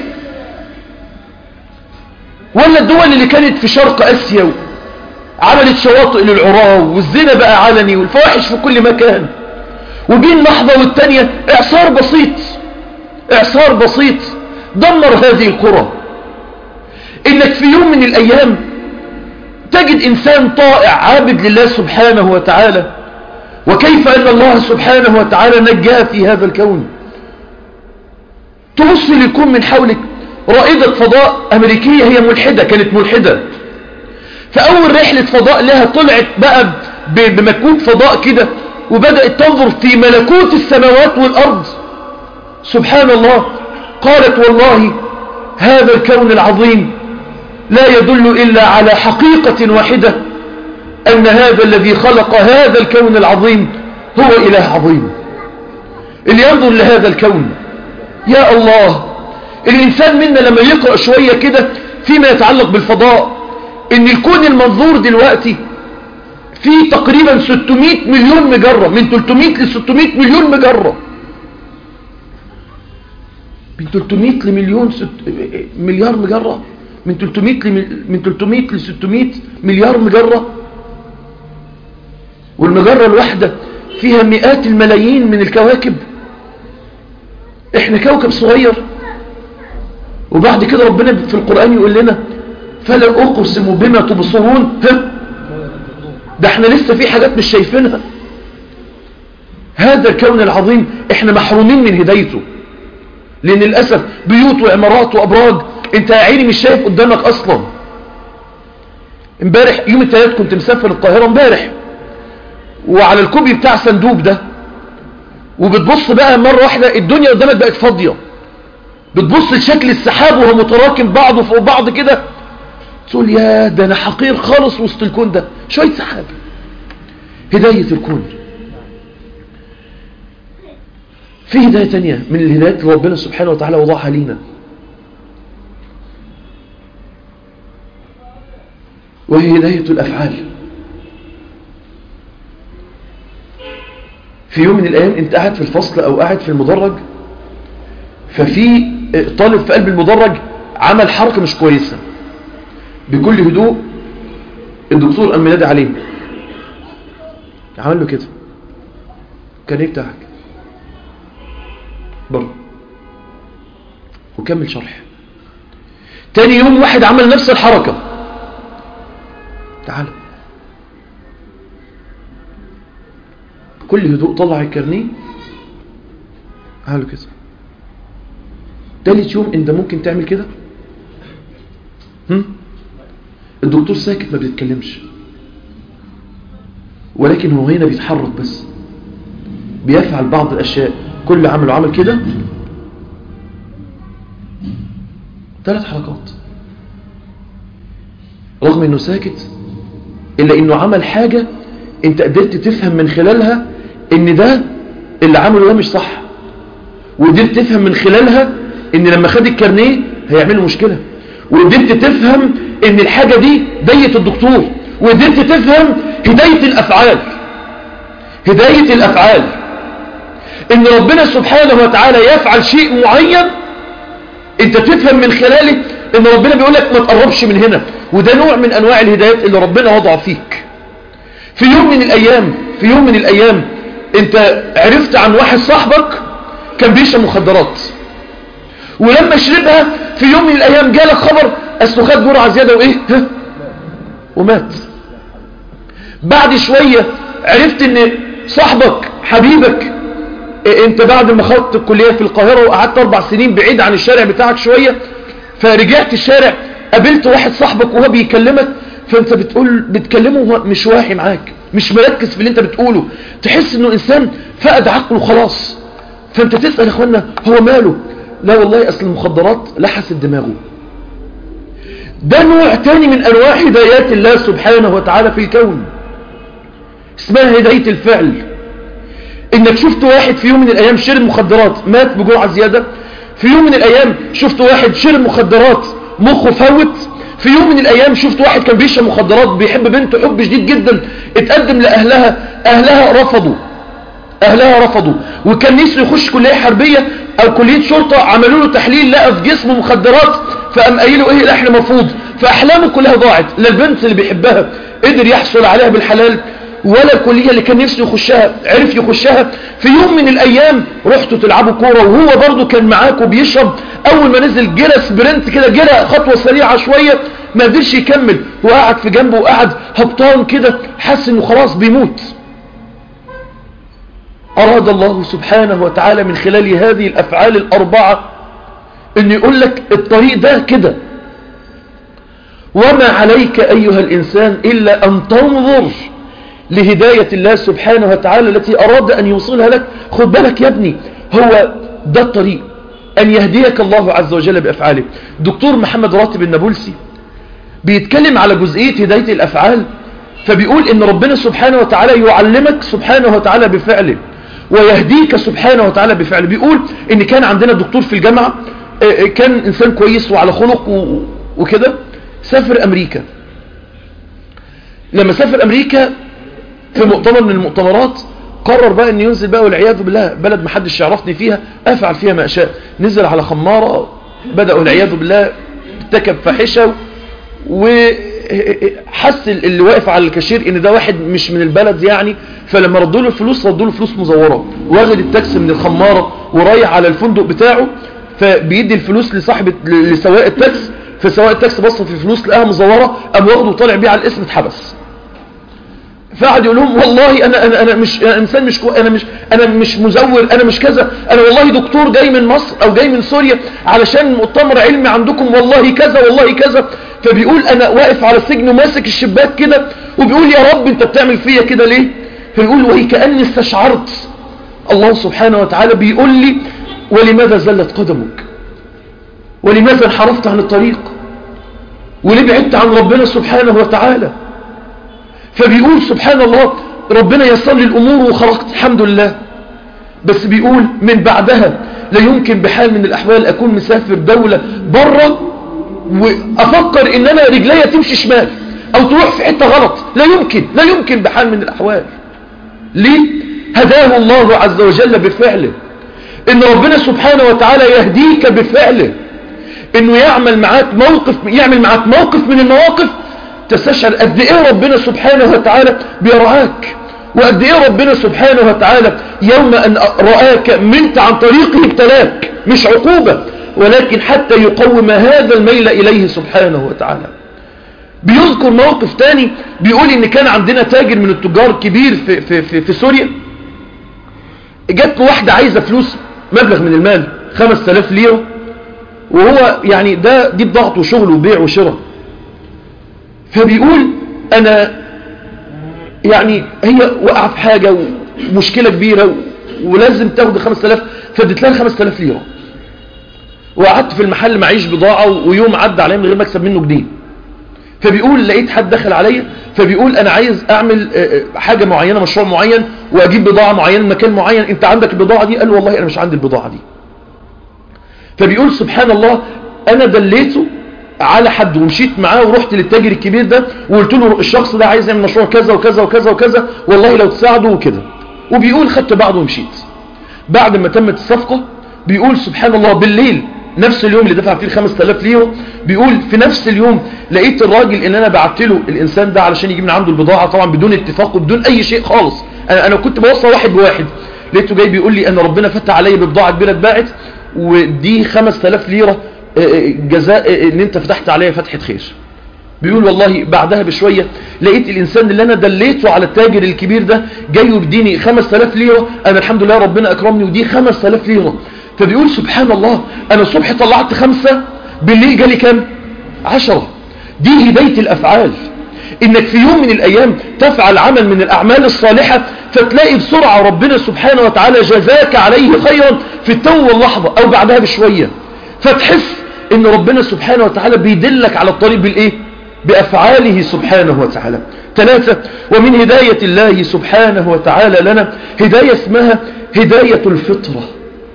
ولا الدول اللي كانت في شرق اسيا عملت شواطئ للعراة والزنا بقى علني والفواحش في كل مكان وبين لحظة والتانية اعصار بسيط اعصار بسيط دمر هذه القرى انك في يوم من الايام تجد انسان طائع عابد لله سبحانه وتعالى وكيف ان الله سبحانه وتعالى نجاه في هذا الكون تبص للكون من حولك رائدة فضاء أمريكية هي ملحدة كانت ملحدة فأول رحلة فضاء لها طلعت بقى بمكوك فضاء كده وبدأت تنظر في ملكوت السماوات والأرض سبحان الله قالت والله هذا الكون العظيم لا يدل إلا على حقيقة واحدة أن هذا الذي خلق هذا الكون العظيم هو إله عظيم اللي ينظر لهذا الكون يا الله الإنسان منا لما يقرأ شوية كده فيما يتعلق بالفضاء إن الكون المنظور دلوقتي فيه تقريبا 600 مليون مجرة من 300 ل 600 مليون مجرة من 300 لمليون ست... مليار مجرة من 300 ل... من 300 ل 600 مليار مجرة والمجرة الواحدة فيها مئات الملايين من الكواكب احنا كوكب صغير وبعد كده ربنا في القرآن يقول لنا فلا أقسم بما تبصرون ها ده احنا لسه في حاجات مش شايفينها هذا الكون العظيم احنا محرومين من هدايته لان للأسف بيوت وعمارات وأبراج انت يا عيني مش شايف قدامك اصلا امبارح يوم الثلاث كنت مسافر القاهرة امبارح وعلى الكوبي بتاع صندوق ده وبتبص بقى مرة واحدة الدنيا قدامك بقت فاضية بتبص لشكل السحاب وهو متراكم بعضه فوق بعض كده تقول يا ده انا حقير خالص وسط الكون ده شوية سحاب هداية الكون في هداية تانية من الهدايات اللي ربنا سبحانه وتعالى وضعها لينا وهي هداية الأفعال في يوم من الأيام انت قاعد في الفصل أو قاعد في المدرج ففي طالب في قلب المدرج عمل حركة مش كويسة بكل هدوء الدكتور قام منادي عليه عمل له كده كان ايه بتاعك بره وكمل شرح تاني يوم واحد عمل نفس الحركة تعال بكل هدوء طلع الكارنيه عمله كده تالت يوم انت ممكن تعمل كده هم؟ الدكتور ساكت ما بيتكلمش ولكن هو هنا بيتحرك بس بيفعل بعض الأشياء كل عمل عمل كده ثلاث حركات رغم انه ساكت الا انه عمل حاجة انت قدرت تفهم من خلالها ان ده اللي عمله ده مش صح وقدرت تفهم من خلالها ان لما خد الكارنيه هيعمل له مشكلة وقدرت تفهم ان الحاجة دي دية الدكتور وقدرت تفهم هداية الافعال هداية الافعال ان ربنا سبحانه وتعالى يفعل شيء معين انت تفهم من خلاله ان ربنا بيقول لك ما تقربش من هنا وده نوع من انواع الهدايات اللي ربنا وضع فيك في يوم من الايام في يوم من الايام انت عرفت عن واحد صاحبك كان بيشرب مخدرات ولما شربها في يوم من الايام جالك خبر اصله خد جرعه زياده وايه ها ومات بعد شويه عرفت ان صاحبك حبيبك انت بعد ما خدت الكلية في القاهرة وقعدت اربع سنين بعيد عن الشارع بتاعك شوية فرجعت الشارع قابلت واحد صاحبك وهو بيكلمك فانت بتقول بتكلمه وهو مش واحي معاك مش مركز في اللي انت بتقوله تحس انه انسان فقد عقله خلاص فانت تسأل يا اخوانا هو ماله لا والله اصل المخدرات لحست دماغه ده نوع تاني من انواع هدايات الله سبحانه وتعالى في الكون اسمها هداية الفعل انك شفت واحد في يوم من الايام شرب مخدرات مات بجرعة زيادة في يوم من الايام شفت واحد شرب مخدرات مخه فوت في يوم من الايام شفت واحد كان بيشرب مخدرات بيحب بنته حب شديد جدا اتقدم لاهلها اهلها رفضوا اهلها رفضوا وكان نفسه يخش كلية حربية او كلية شرطة عملوا له تحليل لقى في جسمه مخدرات فقام قايله ايه الاحنا مرفوض فاحلامه كلها ضاعت لا البنت اللي بيحبها قدر يحصل عليها بالحلال ولا الكلية اللي كان نفسه يخشها عرف يخشها في يوم من الايام رحتوا تلعبوا كورة وهو برضو كان معاك وبيشرب اول ما نزل جرى سبرنت كده جرى خطوة سريعة شوية ما قدرش يكمل وقعد في جنبه وقعد هبطان كده حس انه خلاص بيموت اراد الله سبحانه وتعالى من خلال هذه الافعال الاربعة ان يقول لك الطريق ده كده وما عليك ايها الانسان الا ان تنظر لهداية الله سبحانه وتعالى التي أراد أن يوصلها لك خد بالك يا ابني هو ده الطريق أن يهديك الله عز وجل بأفعاله دكتور محمد راتب النابلسي بيتكلم على جزئية هداية الأفعال فبيقول إن ربنا سبحانه وتعالى يعلمك سبحانه وتعالى بفعله ويهديك سبحانه وتعالى بفعله بيقول إن كان عندنا دكتور في الجامعة كان إنسان كويس وعلى خلق وكده سافر أمريكا لما سافر أمريكا في مؤتمر من المؤتمرات قرر بقى ان ينزل بقى والعياذ بالله بلد ما حدش يعرفني فيها افعل فيها ما اشاء نزل على خمارة بدأوا العياذ بالله ارتكب فاحشة وحس اللي واقف على الكاشير ان ده واحد مش من البلد يعني فلما ردوا له الفلوس ردوا له فلوس مزورة واخد التاكسي من الخمارة ورايح على الفندق بتاعه فبيدي الفلوس لصاحب لسواق التاكسي فسواق التاكسي بص في الفلوس لقاها مزورة قام واخده وطالع بيه على الاسم اتحبس فقعد يقول لهم والله انا انا انا مش أنا انسان مش كو انا مش انا مش مزور انا مش كذا انا والله دكتور جاي من مصر او جاي من سوريا علشان مؤتمر علمي عندكم والله كذا والله كذا فبيقول انا واقف على السجن وماسك الشباك كده وبيقول يا رب انت بتعمل فيا كده ليه فبيقول وهي كاني استشعرت الله سبحانه وتعالى بيقول لي ولماذا زلت قدمك ولماذا انحرفت عن الطريق وليه بعدت عن ربنا سبحانه وتعالى فبيقول سبحان الله ربنا يسر لي الأمور وخرجت الحمد لله بس بيقول من بعدها لا يمكن بحال من الأحوال أكون مسافر دولة بره وأفكر إن أنا رجليا تمشي شمال أو تروح في حتة غلط لا يمكن لا يمكن بحال من الأحوال ليه هداه الله عز وجل بفعله إن ربنا سبحانه وتعالى يهديك بفعله إنه يعمل معاك موقف يعمل معاك موقف من المواقف تستشعر قد ايه ربنا سبحانه وتعالى بيرعاك وقد ايه ربنا سبحانه وتعالى يوم ان رآك منت عن طريقه ابتلاك مش عقوبة ولكن حتى يقوم هذا الميل اليه سبحانه وتعالى بيذكر موقف تاني بيقول ان كان عندنا تاجر من التجار كبير في, في, في, في سوريا جت واحدة عايزة فلوس مبلغ من المال 5000 ليرة وهو يعني ده دي بضغط وشغل وبيع وشراء فبيقول انا يعني هي وقع في حاجة ومشكلة كبيرة ولازم تاخد 5000 فاديت لها 5000 ليرة وقعدت في المحل معيش بضاعة ويوم عدى عليا من غير ما اكسب منه جنيه فبيقول لقيت حد دخل عليا فبيقول انا عايز اعمل حاجة معينة مشروع معين واجيب بضاعة معينة مكان معين انت عندك البضاعة دي قال والله انا مش عندي البضاعة دي فبيقول سبحان الله انا دليته على حد ومشيت معاه ورحت للتاجر الكبير ده وقلت له الشخص ده عايز يعمل مشروع كذا وكذا وكذا وكذا والله لو تساعده وكده وبيقول خدت بعضه ومشيت بعد ما تمت الصفقة بيقول سبحان الله بالليل نفس اليوم اللي دفع فيه 5000 ليرة بيقول في نفس اليوم لقيت الراجل ان انا بعت له الانسان ده علشان يجيب من عنده البضاعة طبعا بدون اتفاق وبدون اي شيء خالص انا, أنا كنت بوصل واحد بواحد لقيته جاي بيقول لي ان ربنا فتح عليا ببضاعة كبيرة اتباعت ودي 5000 ليرة جزاء ان انت فتحت عليا فتحة خير بيقول والله بعدها بشوية لقيت الانسان اللي انا دليته على التاجر الكبير ده جاي وبديني 5000 ليرة انا الحمد لله ربنا اكرمني ودي 5000 ليرة فبيقول سبحان الله انا الصبح طلعت خمسة بالليل جالي كام عشرة دي هداية الافعال انك في يوم من الايام تفعل عمل من الاعمال الصالحة فتلاقي بسرعة ربنا سبحانه وتعالى جزاك عليه خيرا في التو واللحظة او بعدها بشوية فتحس ان ربنا سبحانه وتعالى بيدلك على الطريق بالايه بافعاله سبحانه وتعالى ثلاثة ومن هداية الله سبحانه وتعالى لنا هداية اسمها هداية الفطرة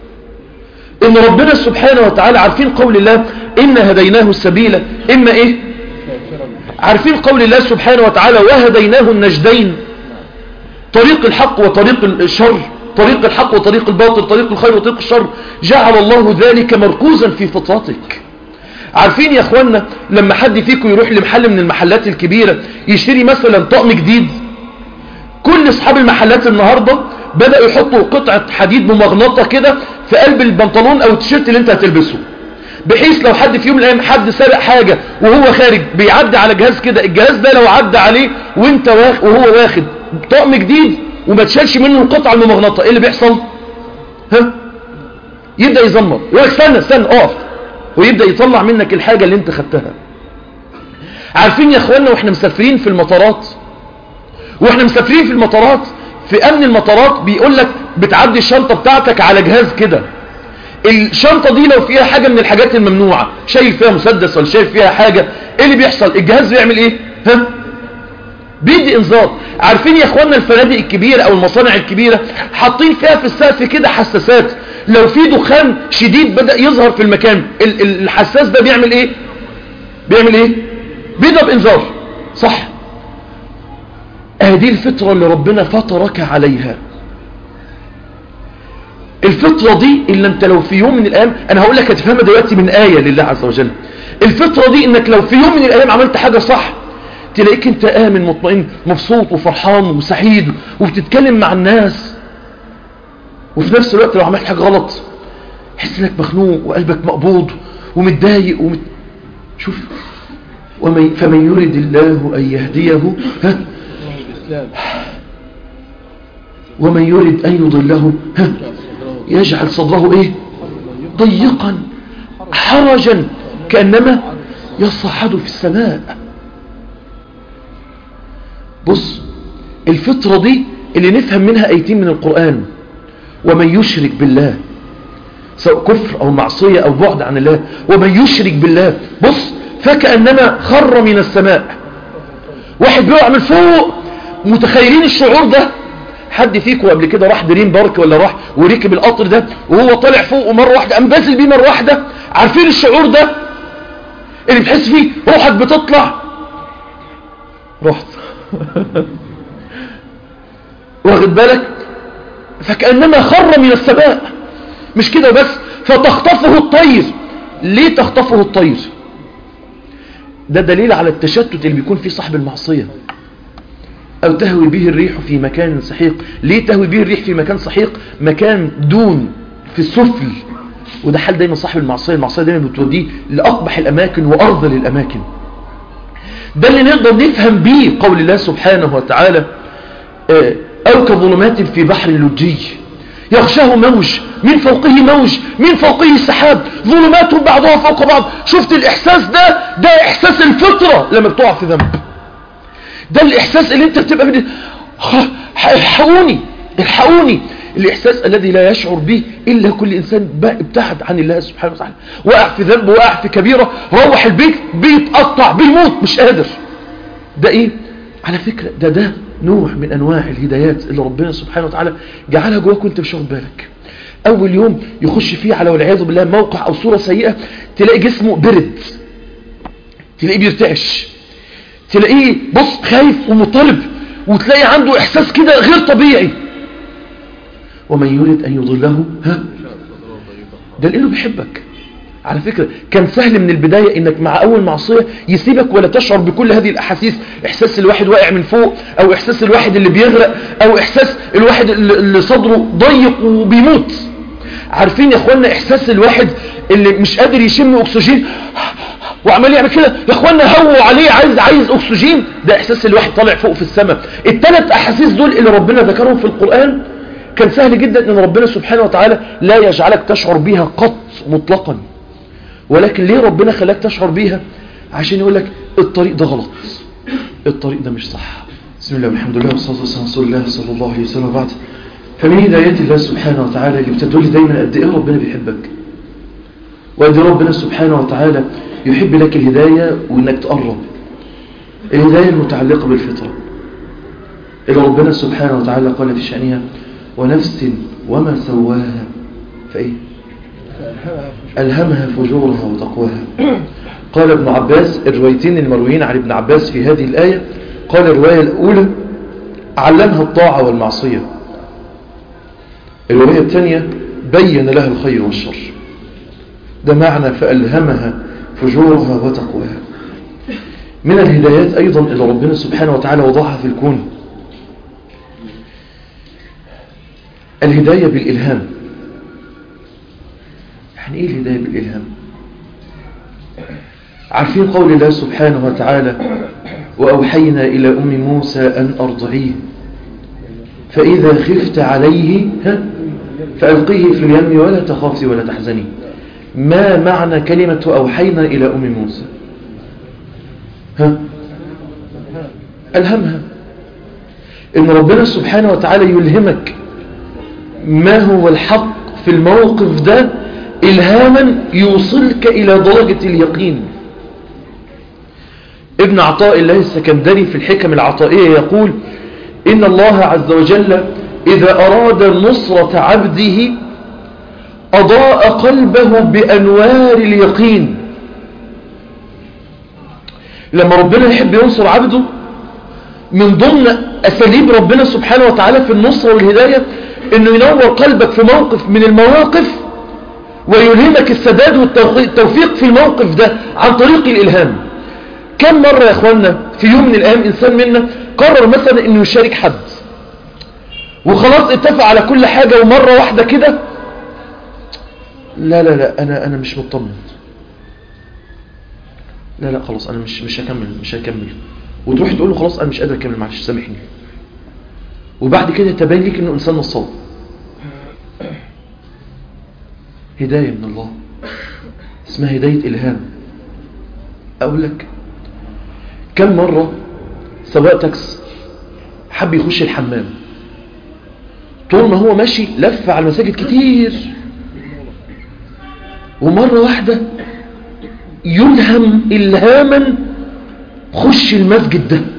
ان ربنا سبحانه وتعالى عارفين قول الله ان هديناه السبيل اما ايه عارفين قول الله سبحانه وتعالى وهديناه النجدين طريق الحق وطريق الشر طريق الحق وطريق الباطل طريق الخير وطريق الشر جعل الله ذلك مركوزا في فطرتك عارفين يا اخوانا لما حد فيكم يروح لمحل من المحلات الكبيرة يشتري مثلا طقم جديد كل اصحاب المحلات النهاردة بدأوا يحطوا قطعة حديد ممغنطة كده في قلب البنطلون او التيشيرت اللي انت هتلبسه بحيث لو حد في يوم من الايام حد سرق حاجة وهو خارج بيعدي على جهاز كده الجهاز ده لو عدى عليه وانت واخ وهو واخد طقم جديد وما تشالش منه القطعة الممغنطة ايه اللي بيحصل ها يبدأ يزمر يقول لك استنى استنى اقف ويبدأ يطلع منك الحاجة اللي انت خدتها عارفين يا اخوانا واحنا مسافرين في المطارات واحنا مسافرين في المطارات في امن المطارات بيقول لك بتعدي الشنطة بتاعتك على جهاز كده الشنطة دي لو فيها حاجة من الحاجات الممنوعة شايل فيها مسدس ولا شايل فيها حاجة ايه اللي بيحصل الجهاز بيعمل ايه ها بيدي انذار عارفين يا اخوانا الفنادق الكبيرة او المصانع الكبيرة حاطين فيها في السقف كده حساسات لو في دخان شديد بدأ يظهر في المكان الحساس ده بيعمل ايه بيعمل ايه بيضرب انذار صح هذه الفطرة اللي ربنا فطرك عليها الفطرة دي اللي انت لو في يوم من الايام انا هقول لك هتفهمها دلوقتي من آية لله عز وجل الفطرة دي انك لو في يوم من الايام عملت حاجة صح تلاقيك انت آمن مطمئن مبسوط وفرحان وسعيد وبتتكلم مع الناس وفي نفس الوقت لو عملت حاجة غلط تحس انك مخنوق وقلبك مقبوض ومتضايق ومت... شوف ومن فمن يرد الله أن يهديه ها ومن يرد أن يضله ها يجعل صدره ايه ضيقا حرجا كأنما يصعد في السماء بص الفطرة دي اللي نفهم منها ايتين من القرآن ومن يشرك بالله سواء كفر او معصية او بعد عن الله ومن يشرك بالله بص فكأنما خر من السماء واحد بيقع من فوق متخيلين الشعور ده حد فيكم قبل كده راح دريم بارك ولا راح وركب القطر ده وهو طالع فوق ومرة واحدة قام بازل بيه مرة واحدة عارفين الشعور ده اللي بتحس فيه روحك بتطلع رحت واخد بالك فكأنما خر من السماء مش كده بس فتخطفه الطير ليه تخطفه الطير ده دليل على التشتت اللي بيكون فيه صاحب المعصية أو تهوي به الريح في مكان سحيق ليه تهوي به الريح في مكان سحيق مكان دون في السفل وده حال دايما صاحب المعصية المعصية دايما بتوديه لأقبح الأماكن وأرذل الأماكن ده اللي نقدر نفهم بيه قول الله سبحانه وتعالى أو كظلمات في بحر لجي يغشاه موج من فوقه موج من فوقه سحاب ظلمات بعضها فوق بعض شفت الإحساس ده ده إحساس الفطرة لما بتقع في ذنب ده الإحساس اللي انت بتبقى من الحقوني الحقوني الإحساس الذي لا يشعر به إلا كل إنسان ابتعد عن الله سبحانه وتعالى وقع في ذنب وقع في كبيرة روح البيت بيتقطع بيموت مش قادر ده إيه على فكرة ده ده نوع من أنواع الهدايات اللي ربنا سبحانه وتعالى جعلها جواك وانت مش واخد بالك أول يوم يخش فيه على والعياذ بالله موقع أو صورة سيئة تلاقي جسمه برد تلاقيه بيرتعش تلاقيه بص خايف ومطالب وتلاقي عنده إحساس كده غير طبيعي ومن يريد أن يضله ها ده لأنه بيحبك على فكرة كان سهل من البداية انك مع اول معصية يسيبك ولا تشعر بكل هذه الاحاسيس احساس الواحد واقع من فوق او احساس الواحد اللي بيغرق او احساس الواحد اللي صدره ضيق وبيموت عارفين يا اخوانا احساس الواحد اللي مش قادر يشم اكسجين وعمال يعمل كده يا اخوانا هو عليه عايز عايز اكسجين ده احساس الواحد طالع فوق في السماء الثلاث احاسيس دول اللي ربنا ذكرهم في القرآن كان سهل جدا ان ربنا سبحانه وتعالى لا يجعلك تشعر بيها قط مطلقا ولكن ليه ربنا خلاك تشعر بيها عشان يقول لك الطريق ده غلط الطريق ده مش صح بسم الله والحمد لله والصلاة والسلام على رسول الله صلى الله عليه وسلم بعد فمن هدايات الله سبحانه وتعالى اللي بتدل دايما قد ايه ربنا بيحبك وقد ربنا سبحانه وتعالى يحب لك الهداية وانك تقرب الهداية المتعلقة بالفطرة اللي ربنا سبحانه وتعالى قال في شأنها ونفس وما سواها فايه ألهمها فجورها وتقواها قال ابن عباس الروايتين المرويين عن ابن عباس في هذه الآية قال الرواية الأولى علمها الطاعة والمعصية الرواية الثانية بين لها الخير والشر ده معنى فألهمها فجورها وتقواها من الهدايات أيضا إلى ربنا سبحانه وتعالى وضعها في الكون الهداية بالإلهام يعني ايه الهداية بالإلهام عارفين قول الله سبحانه وتعالى وأوحينا إلى أم موسى أن أرضعيه فإذا خفت عليه ها فألقيه في اليم ولا تخافي ولا تحزني ما معنى كلمة أوحينا إلى أم موسى ها ألهمها إن ربنا سبحانه وتعالى يلهمك ما هو الحق في الموقف ده إلهاما يوصلك إلى درجة اليقين ابن عطاء الله السكندري في الحكم العطائية يقول إن الله عز وجل إذا أراد نصرة عبده أضاء قلبه بأنوار اليقين لما ربنا يحب ينصر عبده من ضمن أساليب ربنا سبحانه وتعالى في النصرة والهداية إنه ينور قلبك في موقف من المواقف ويلهمك السداد والتوفيق في الموقف ده عن طريق الإلهام كم مرة يا أخوانا في يوم من الأيام إنسان منا قرر مثلا إنه يشارك حد وخلاص اتفق على كل حاجة ومرة واحدة كده لا لا لا أنا, أنا مش مطمن لا لا خلاص أنا مش مش هكمل مش هكمل وتروح تقول له خلاص أنا مش قادر أكمل معلش سامحني وبعد كده تبين لك إنه إنسان نصاب هداية من الله اسمها هداية إلهام أقول لك كم مرة سواق تاكس حب يخش الحمام طول ما هو ماشي لف على المساجد كتير ومرة واحدة يلهم إلهاما خش المسجد ده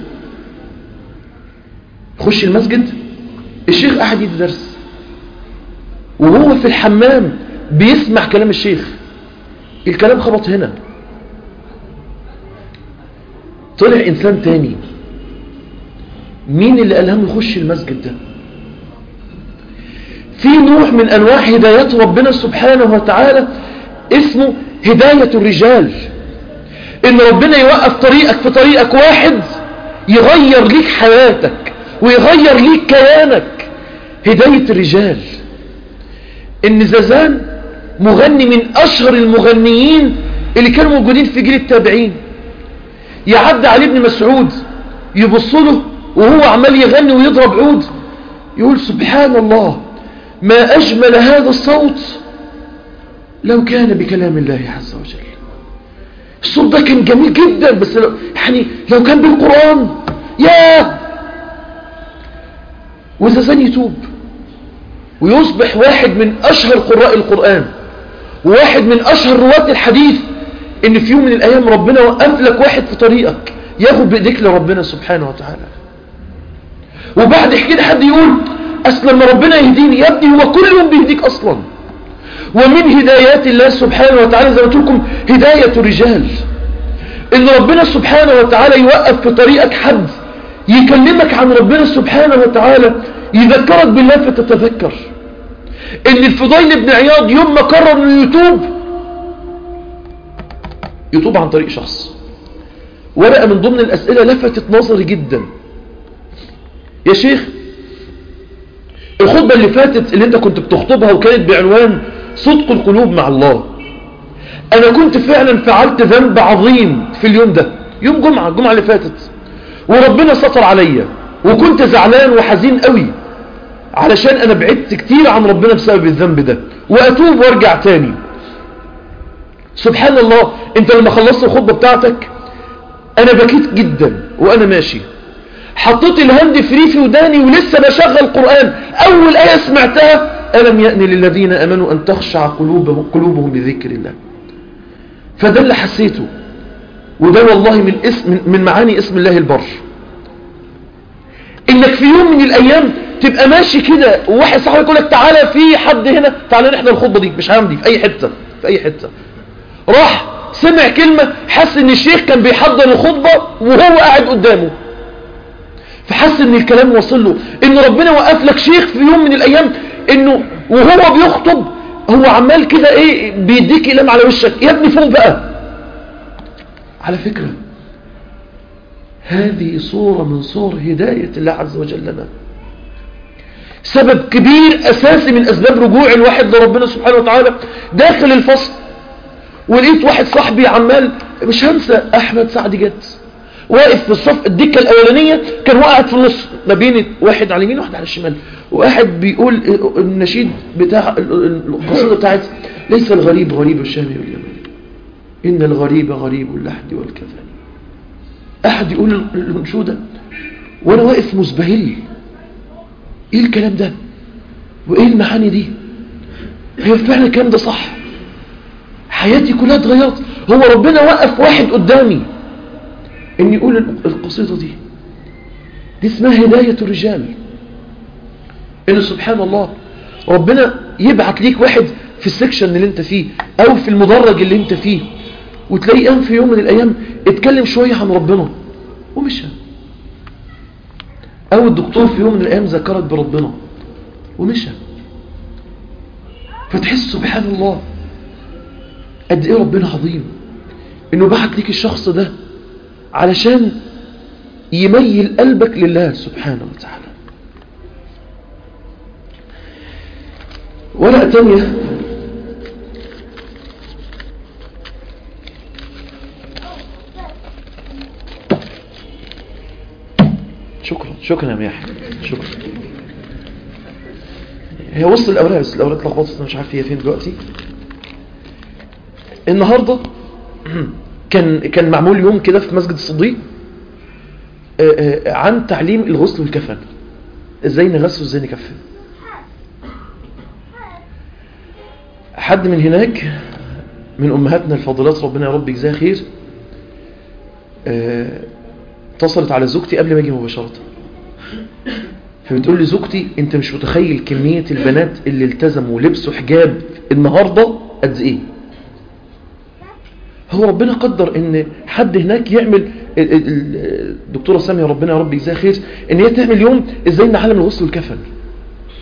خش المسجد الشيخ قاعد يدي درس وهو في الحمام بيسمع كلام الشيخ الكلام خبط هنا طلع إنسان تاني مين اللي ألهم يخش المسجد ده في نوع من أنواع هدايات ربنا سبحانه وتعالى اسمه هداية الرجال ان ربنا يوقف طريقك في طريقك واحد يغير ليك حياتك ويغير ليك كيانك هداية الرجال ان زازان مغني من اشهر المغنيين اللي كانوا موجودين في جيل التابعين يعدي علي ابن مسعود يبص له وهو عمال يغني ويضرب عود يقول سبحان الله ما أجمل هذا الصوت لو كان بكلام الله عز وجل الصوت ده كان جميل جدا بس لو يعني لو كان بالقرآن يا وزازان يتوب ويصبح واحد من أشهر قراء القرآن وواحد من أشهر رواة الحديث إن في يوم من الأيام ربنا وقف لك واحد في طريقك ياخد بإيديك لربنا سبحانه وتعالى وبعد كده حد يقول أصل لما ربنا يهديني يا ابني هو كل يوم بيهديك أصلا ومن هدايات الله سبحانه وتعالى زي ما قلت لكم هداية الرجال إن ربنا سبحانه وتعالى يوقف في طريقك حد يكلمك عن ربنا سبحانه وتعالى يذكرك بالله فتتذكر ان الفضيل بن عياض يوم ما قرر انه يتوب يتوب عن طريق شخص ورقة من ضمن الأسئلة لفتت نظري جدا يا شيخ الخطبة اللي فاتت اللي انت كنت بتخطبها وكانت بعنوان صدق القلوب مع الله انا كنت فعلا فعلت ذنب عظيم في اليوم ده يوم جمعة الجمعة اللي فاتت وربنا سطر عليا وكنت زعلان وحزين قوي علشان انا بعدت كتير عن ربنا بسبب الذنب ده واتوب وارجع تاني سبحان الله انت لما خلصت الخطبة بتاعتك انا بكيت جدا وانا ماشي حطيت الهاند فري في وداني ولسه بشغل قرآن اول ايه سمعتها ألم يأني للذين أمنوا أن تخشع قلوبهم, قلوبهم بذكر الله فده اللي حسيته وده والله من, اسم من معاني اسم الله البر انك في يوم من الايام تبقى ماشي كده وواحد صاحبك يقول لك تعالى في حد هنا تعالى نحضر الخطبه دي مش عندي في اي حته في اي حته راح سمع كلمه حس ان الشيخ كان بيحضر الخطبه وهو قاعد قدامه فحس ان الكلام وصل له ان ربنا وقف لك شيخ في يوم من الايام انه وهو بيخطب هو عمال كده ايه بيديك كلام على وشك يا ابني فوق بقى على فكرة هذه صورة من صور هداية الله عز وجل لنا سبب كبير أساسي من أسباب رجوع الواحد لربنا سبحانه وتعالى داخل الفصل ولقيت واحد صاحبي عمال مش هنسى أحمد سعد جد واقف في الصف الدكة الأولانية كان واقعد في النص ما بين واحد على اليمين وواحد على الشمال واحد بيقول النشيد بتاع القصيدة بتاعت ليس الغريب غريب الشام واليمن إن الغريب غريب اللحد والكفن أحد يقول الانشودة وأنا واقف مزبهل إيه الكلام ده وإيه المعاني دي هي فعلا الكلام ده صح حياتي كلها اتغيرت هو ربنا وقف واحد قدامي ان يقول القصيدة دي دي اسمها هداية الرجال ان سبحان الله ربنا يبعت ليك واحد في السكشن اللي انت فيه او في المدرج اللي انت فيه وتلاقيه قام في يوم من الايام اتكلم شوية عن ربنا ومشى او الدكتور في يوم من الايام ذكرك بربنا ومشى فتحس سبحان الله قد ايه ربنا عظيم انه بعت ليك الشخص ده علشان يميل قلبك لله سبحانه وتعالى ورقة تانية شكرا شكرا يا مياح شكرا هي وسط الأوراق بس الأوراق اتلخبطت أنا مش عارف هي فين دلوقتي النهاردة كان كان معمول يوم كده في مسجد الصديق عن تعليم الغسل والكفن ازاي نغسل وازاي نكفن حد من هناك من امهاتنا الفاضلات ربنا يا رب يجزاها خير اتصلت على زوجتي قبل ما اجي مباشره فبتقول لي زوجتي انت مش متخيل كميه البنات اللي التزموا ولبسوا حجاب النهارده قد ايه هو ربنا قدر ان حد هناك يعمل الدكتورة سامية ربنا يا رب يجزاها خير ان هي تعمل يوم ازاي نعلم الغسل والكفن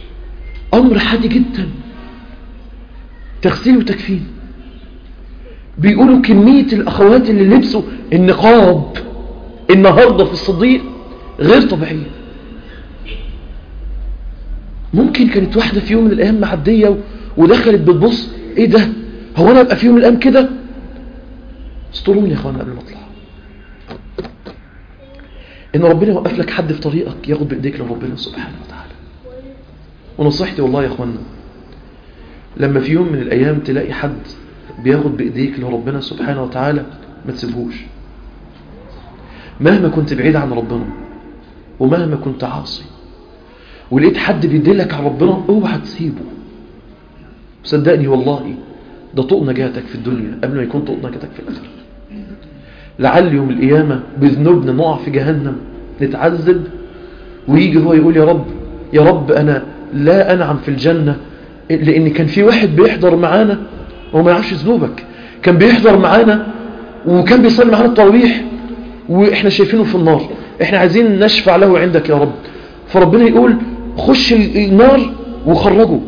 امر عادي جدا تغسيل وتكفين بيقولوا كمية الأخوات اللي لبسوا النقاب النهاردة في الصديق غير طبيعية ممكن كانت واحدة في يوم من الأيام معدية ودخلت بتبص ايه ده هو انا ابقى في يوم من الأيام كده استروني يا اخوانا قبل ما اطلع ان ربنا يوقف لك حد في طريقك ياخد بايديك لربنا سبحانه وتعالى ونصيحتي والله يا اخوانا لما في يوم من الايام تلاقي حد بياخد بايديك لربنا سبحانه وتعالى ما تسيبهوش مهما كنت بعيد عن ربنا ومهما كنت عاصي ولقيت حد بيدلك على ربنا اوعى تسيبه صدقني والله ده طوق نجاتك في الدنيا قبل ما يكون طوق نجاتك في الآخرة لعل يوم القيامة بذنوبنا نقع في جهنم نتعذب ويجي هو يقول يا رب يا رب أنا لا أنعم في الجنة لأن كان في واحد بيحضر معانا وما يعرفش ذنوبك كان بيحضر معانا وكان بيصلي معانا التراويح وإحنا شايفينه في النار إحنا عايزين نشفع له عندك يا رب فربنا يقول خش النار وخرجه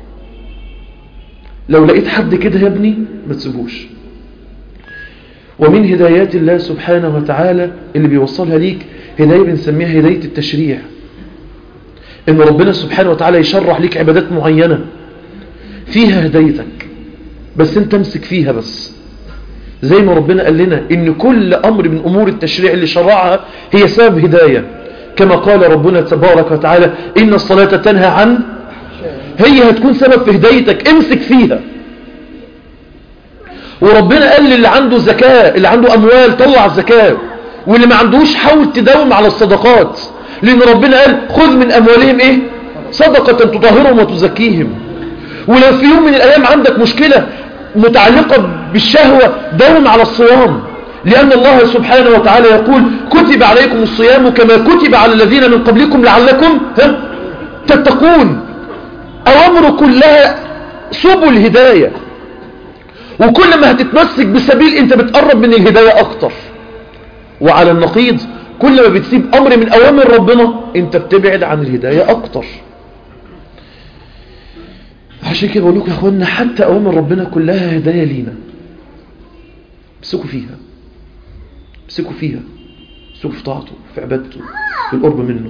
لو لقيت حد كده يا ابني ما تسيبوش ومن هدايات الله سبحانه وتعالى اللي بيوصلها ليك هداية بنسميها هداية التشريع ان ربنا سبحانه وتعالى يشرح ليك عبادات معينة فيها هدايتك بس انت امسك فيها بس زي ما ربنا قال لنا ان كل امر من امور التشريع اللي شرعها هي سبب هداية كما قال ربنا تبارك وتعالى ان الصلاة تنهى عن هي هتكون سبب في هدايتك امسك فيها وربنا قال للي عنده زكاة اللي عنده أموال طلع زكاة واللي ما عندوش حاول تداوم على الصدقات لأن ربنا قال خذ من أموالهم إيه صدقة تطهرهم وتزكيهم ولو في يوم من الأيام عندك مشكلة متعلقة بالشهوة داوم على الصيام لأن الله سبحانه وتعالى يقول كتب عليكم الصيام كما كتب على الذين من قبلكم لعلكم تتقون أوامر كلها سبل هداية وكل ما هتتمسك بسبيل انت بتقرب من الهداية اكتر وعلى النقيض كل ما بتسيب امر من اوامر ربنا انت بتبعد عن الهداية اكتر عشان كده بقول لكم يا اخوانا حتى اوامر ربنا كلها هداية لينا امسكوا فيها امسكوا فيها امسكوا في طاعته في عبادته في القرب منه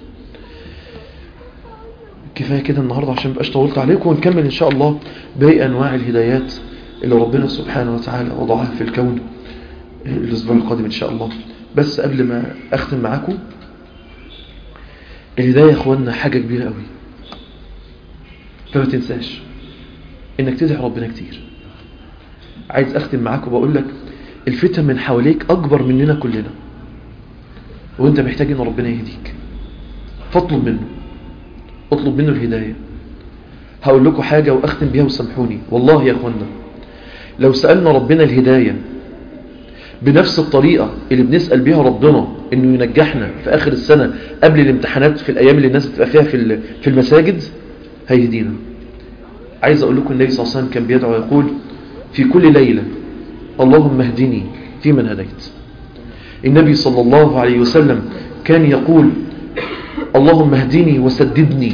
كفاية كده النهاردة عشان مبقاش طولت عليكم ونكمل ان شاء الله باقي انواع الهدايات اللي ربنا سبحانه وتعالى وضعها في الكون الاسبوع القادم ان شاء الله بس قبل ما اختم معاكم الهداية يا اخوانا حاجة كبيرة قوي فما تنساش انك تدعي ربنا كتير عايز اختم معاكم وبقول لك الفتن من حواليك اكبر مننا كلنا وانت محتاج ان ربنا يهديك فاطلب منه اطلب منه الهداية هقول لكم حاجة واختم بيها وسامحوني والله يا اخوانا لو سألنا ربنا الهداية بنفس الطريقة اللي بنسأل بيها ربنا انه ينجحنا في اخر السنة قبل الامتحانات في الايام اللي الناس بتبقى فيها في في المساجد هيهدينا عايز اقول لكم النبي صلى الله عليه وسلم كان بيدعو يقول في كل ليلة اللهم اهدني في من هديت النبي صلى الله عليه وسلم كان يقول اللهم اهدني وسددني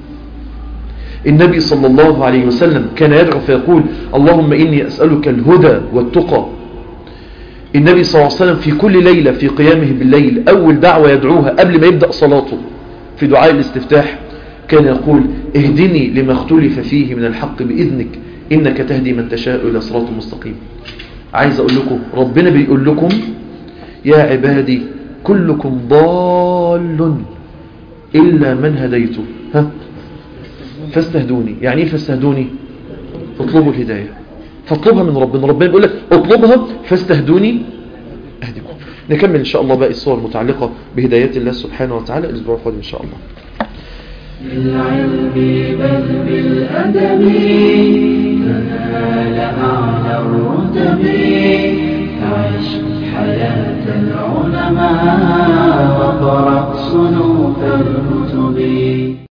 النبي صلى الله عليه وسلم كان يدعو فيقول اللهم إني أسألك الهدى والتقى النبي صلى الله عليه وسلم في كل ليلة في قيامه بالليل أول دعوة يدعوها قبل ما يبدأ صلاته في دعاء الاستفتاح كان يقول اهدني لما اختلف فيه من الحق بإذنك إنك تهدي من تشاء إلى صراط مستقيم عايز أقول لكم ربنا بيقول لكم يا عبادي كلكم ضال إلا من هديته ها فاستهدوني يعني ايه فاستهدوني اطلبوا الهداية فاطلبها من ربنا ربنا بيقول لك اطلبها فاستهدوني اهدكم نكمل ان شاء الله باقي الصور المتعلقة بهدايات الله سبحانه وتعالى الاسبوع القادم ان شاء الله بالعلم بل بالأدب تنال أعلى الرتب عش حياة العلماء وقرأ صنوف الكتب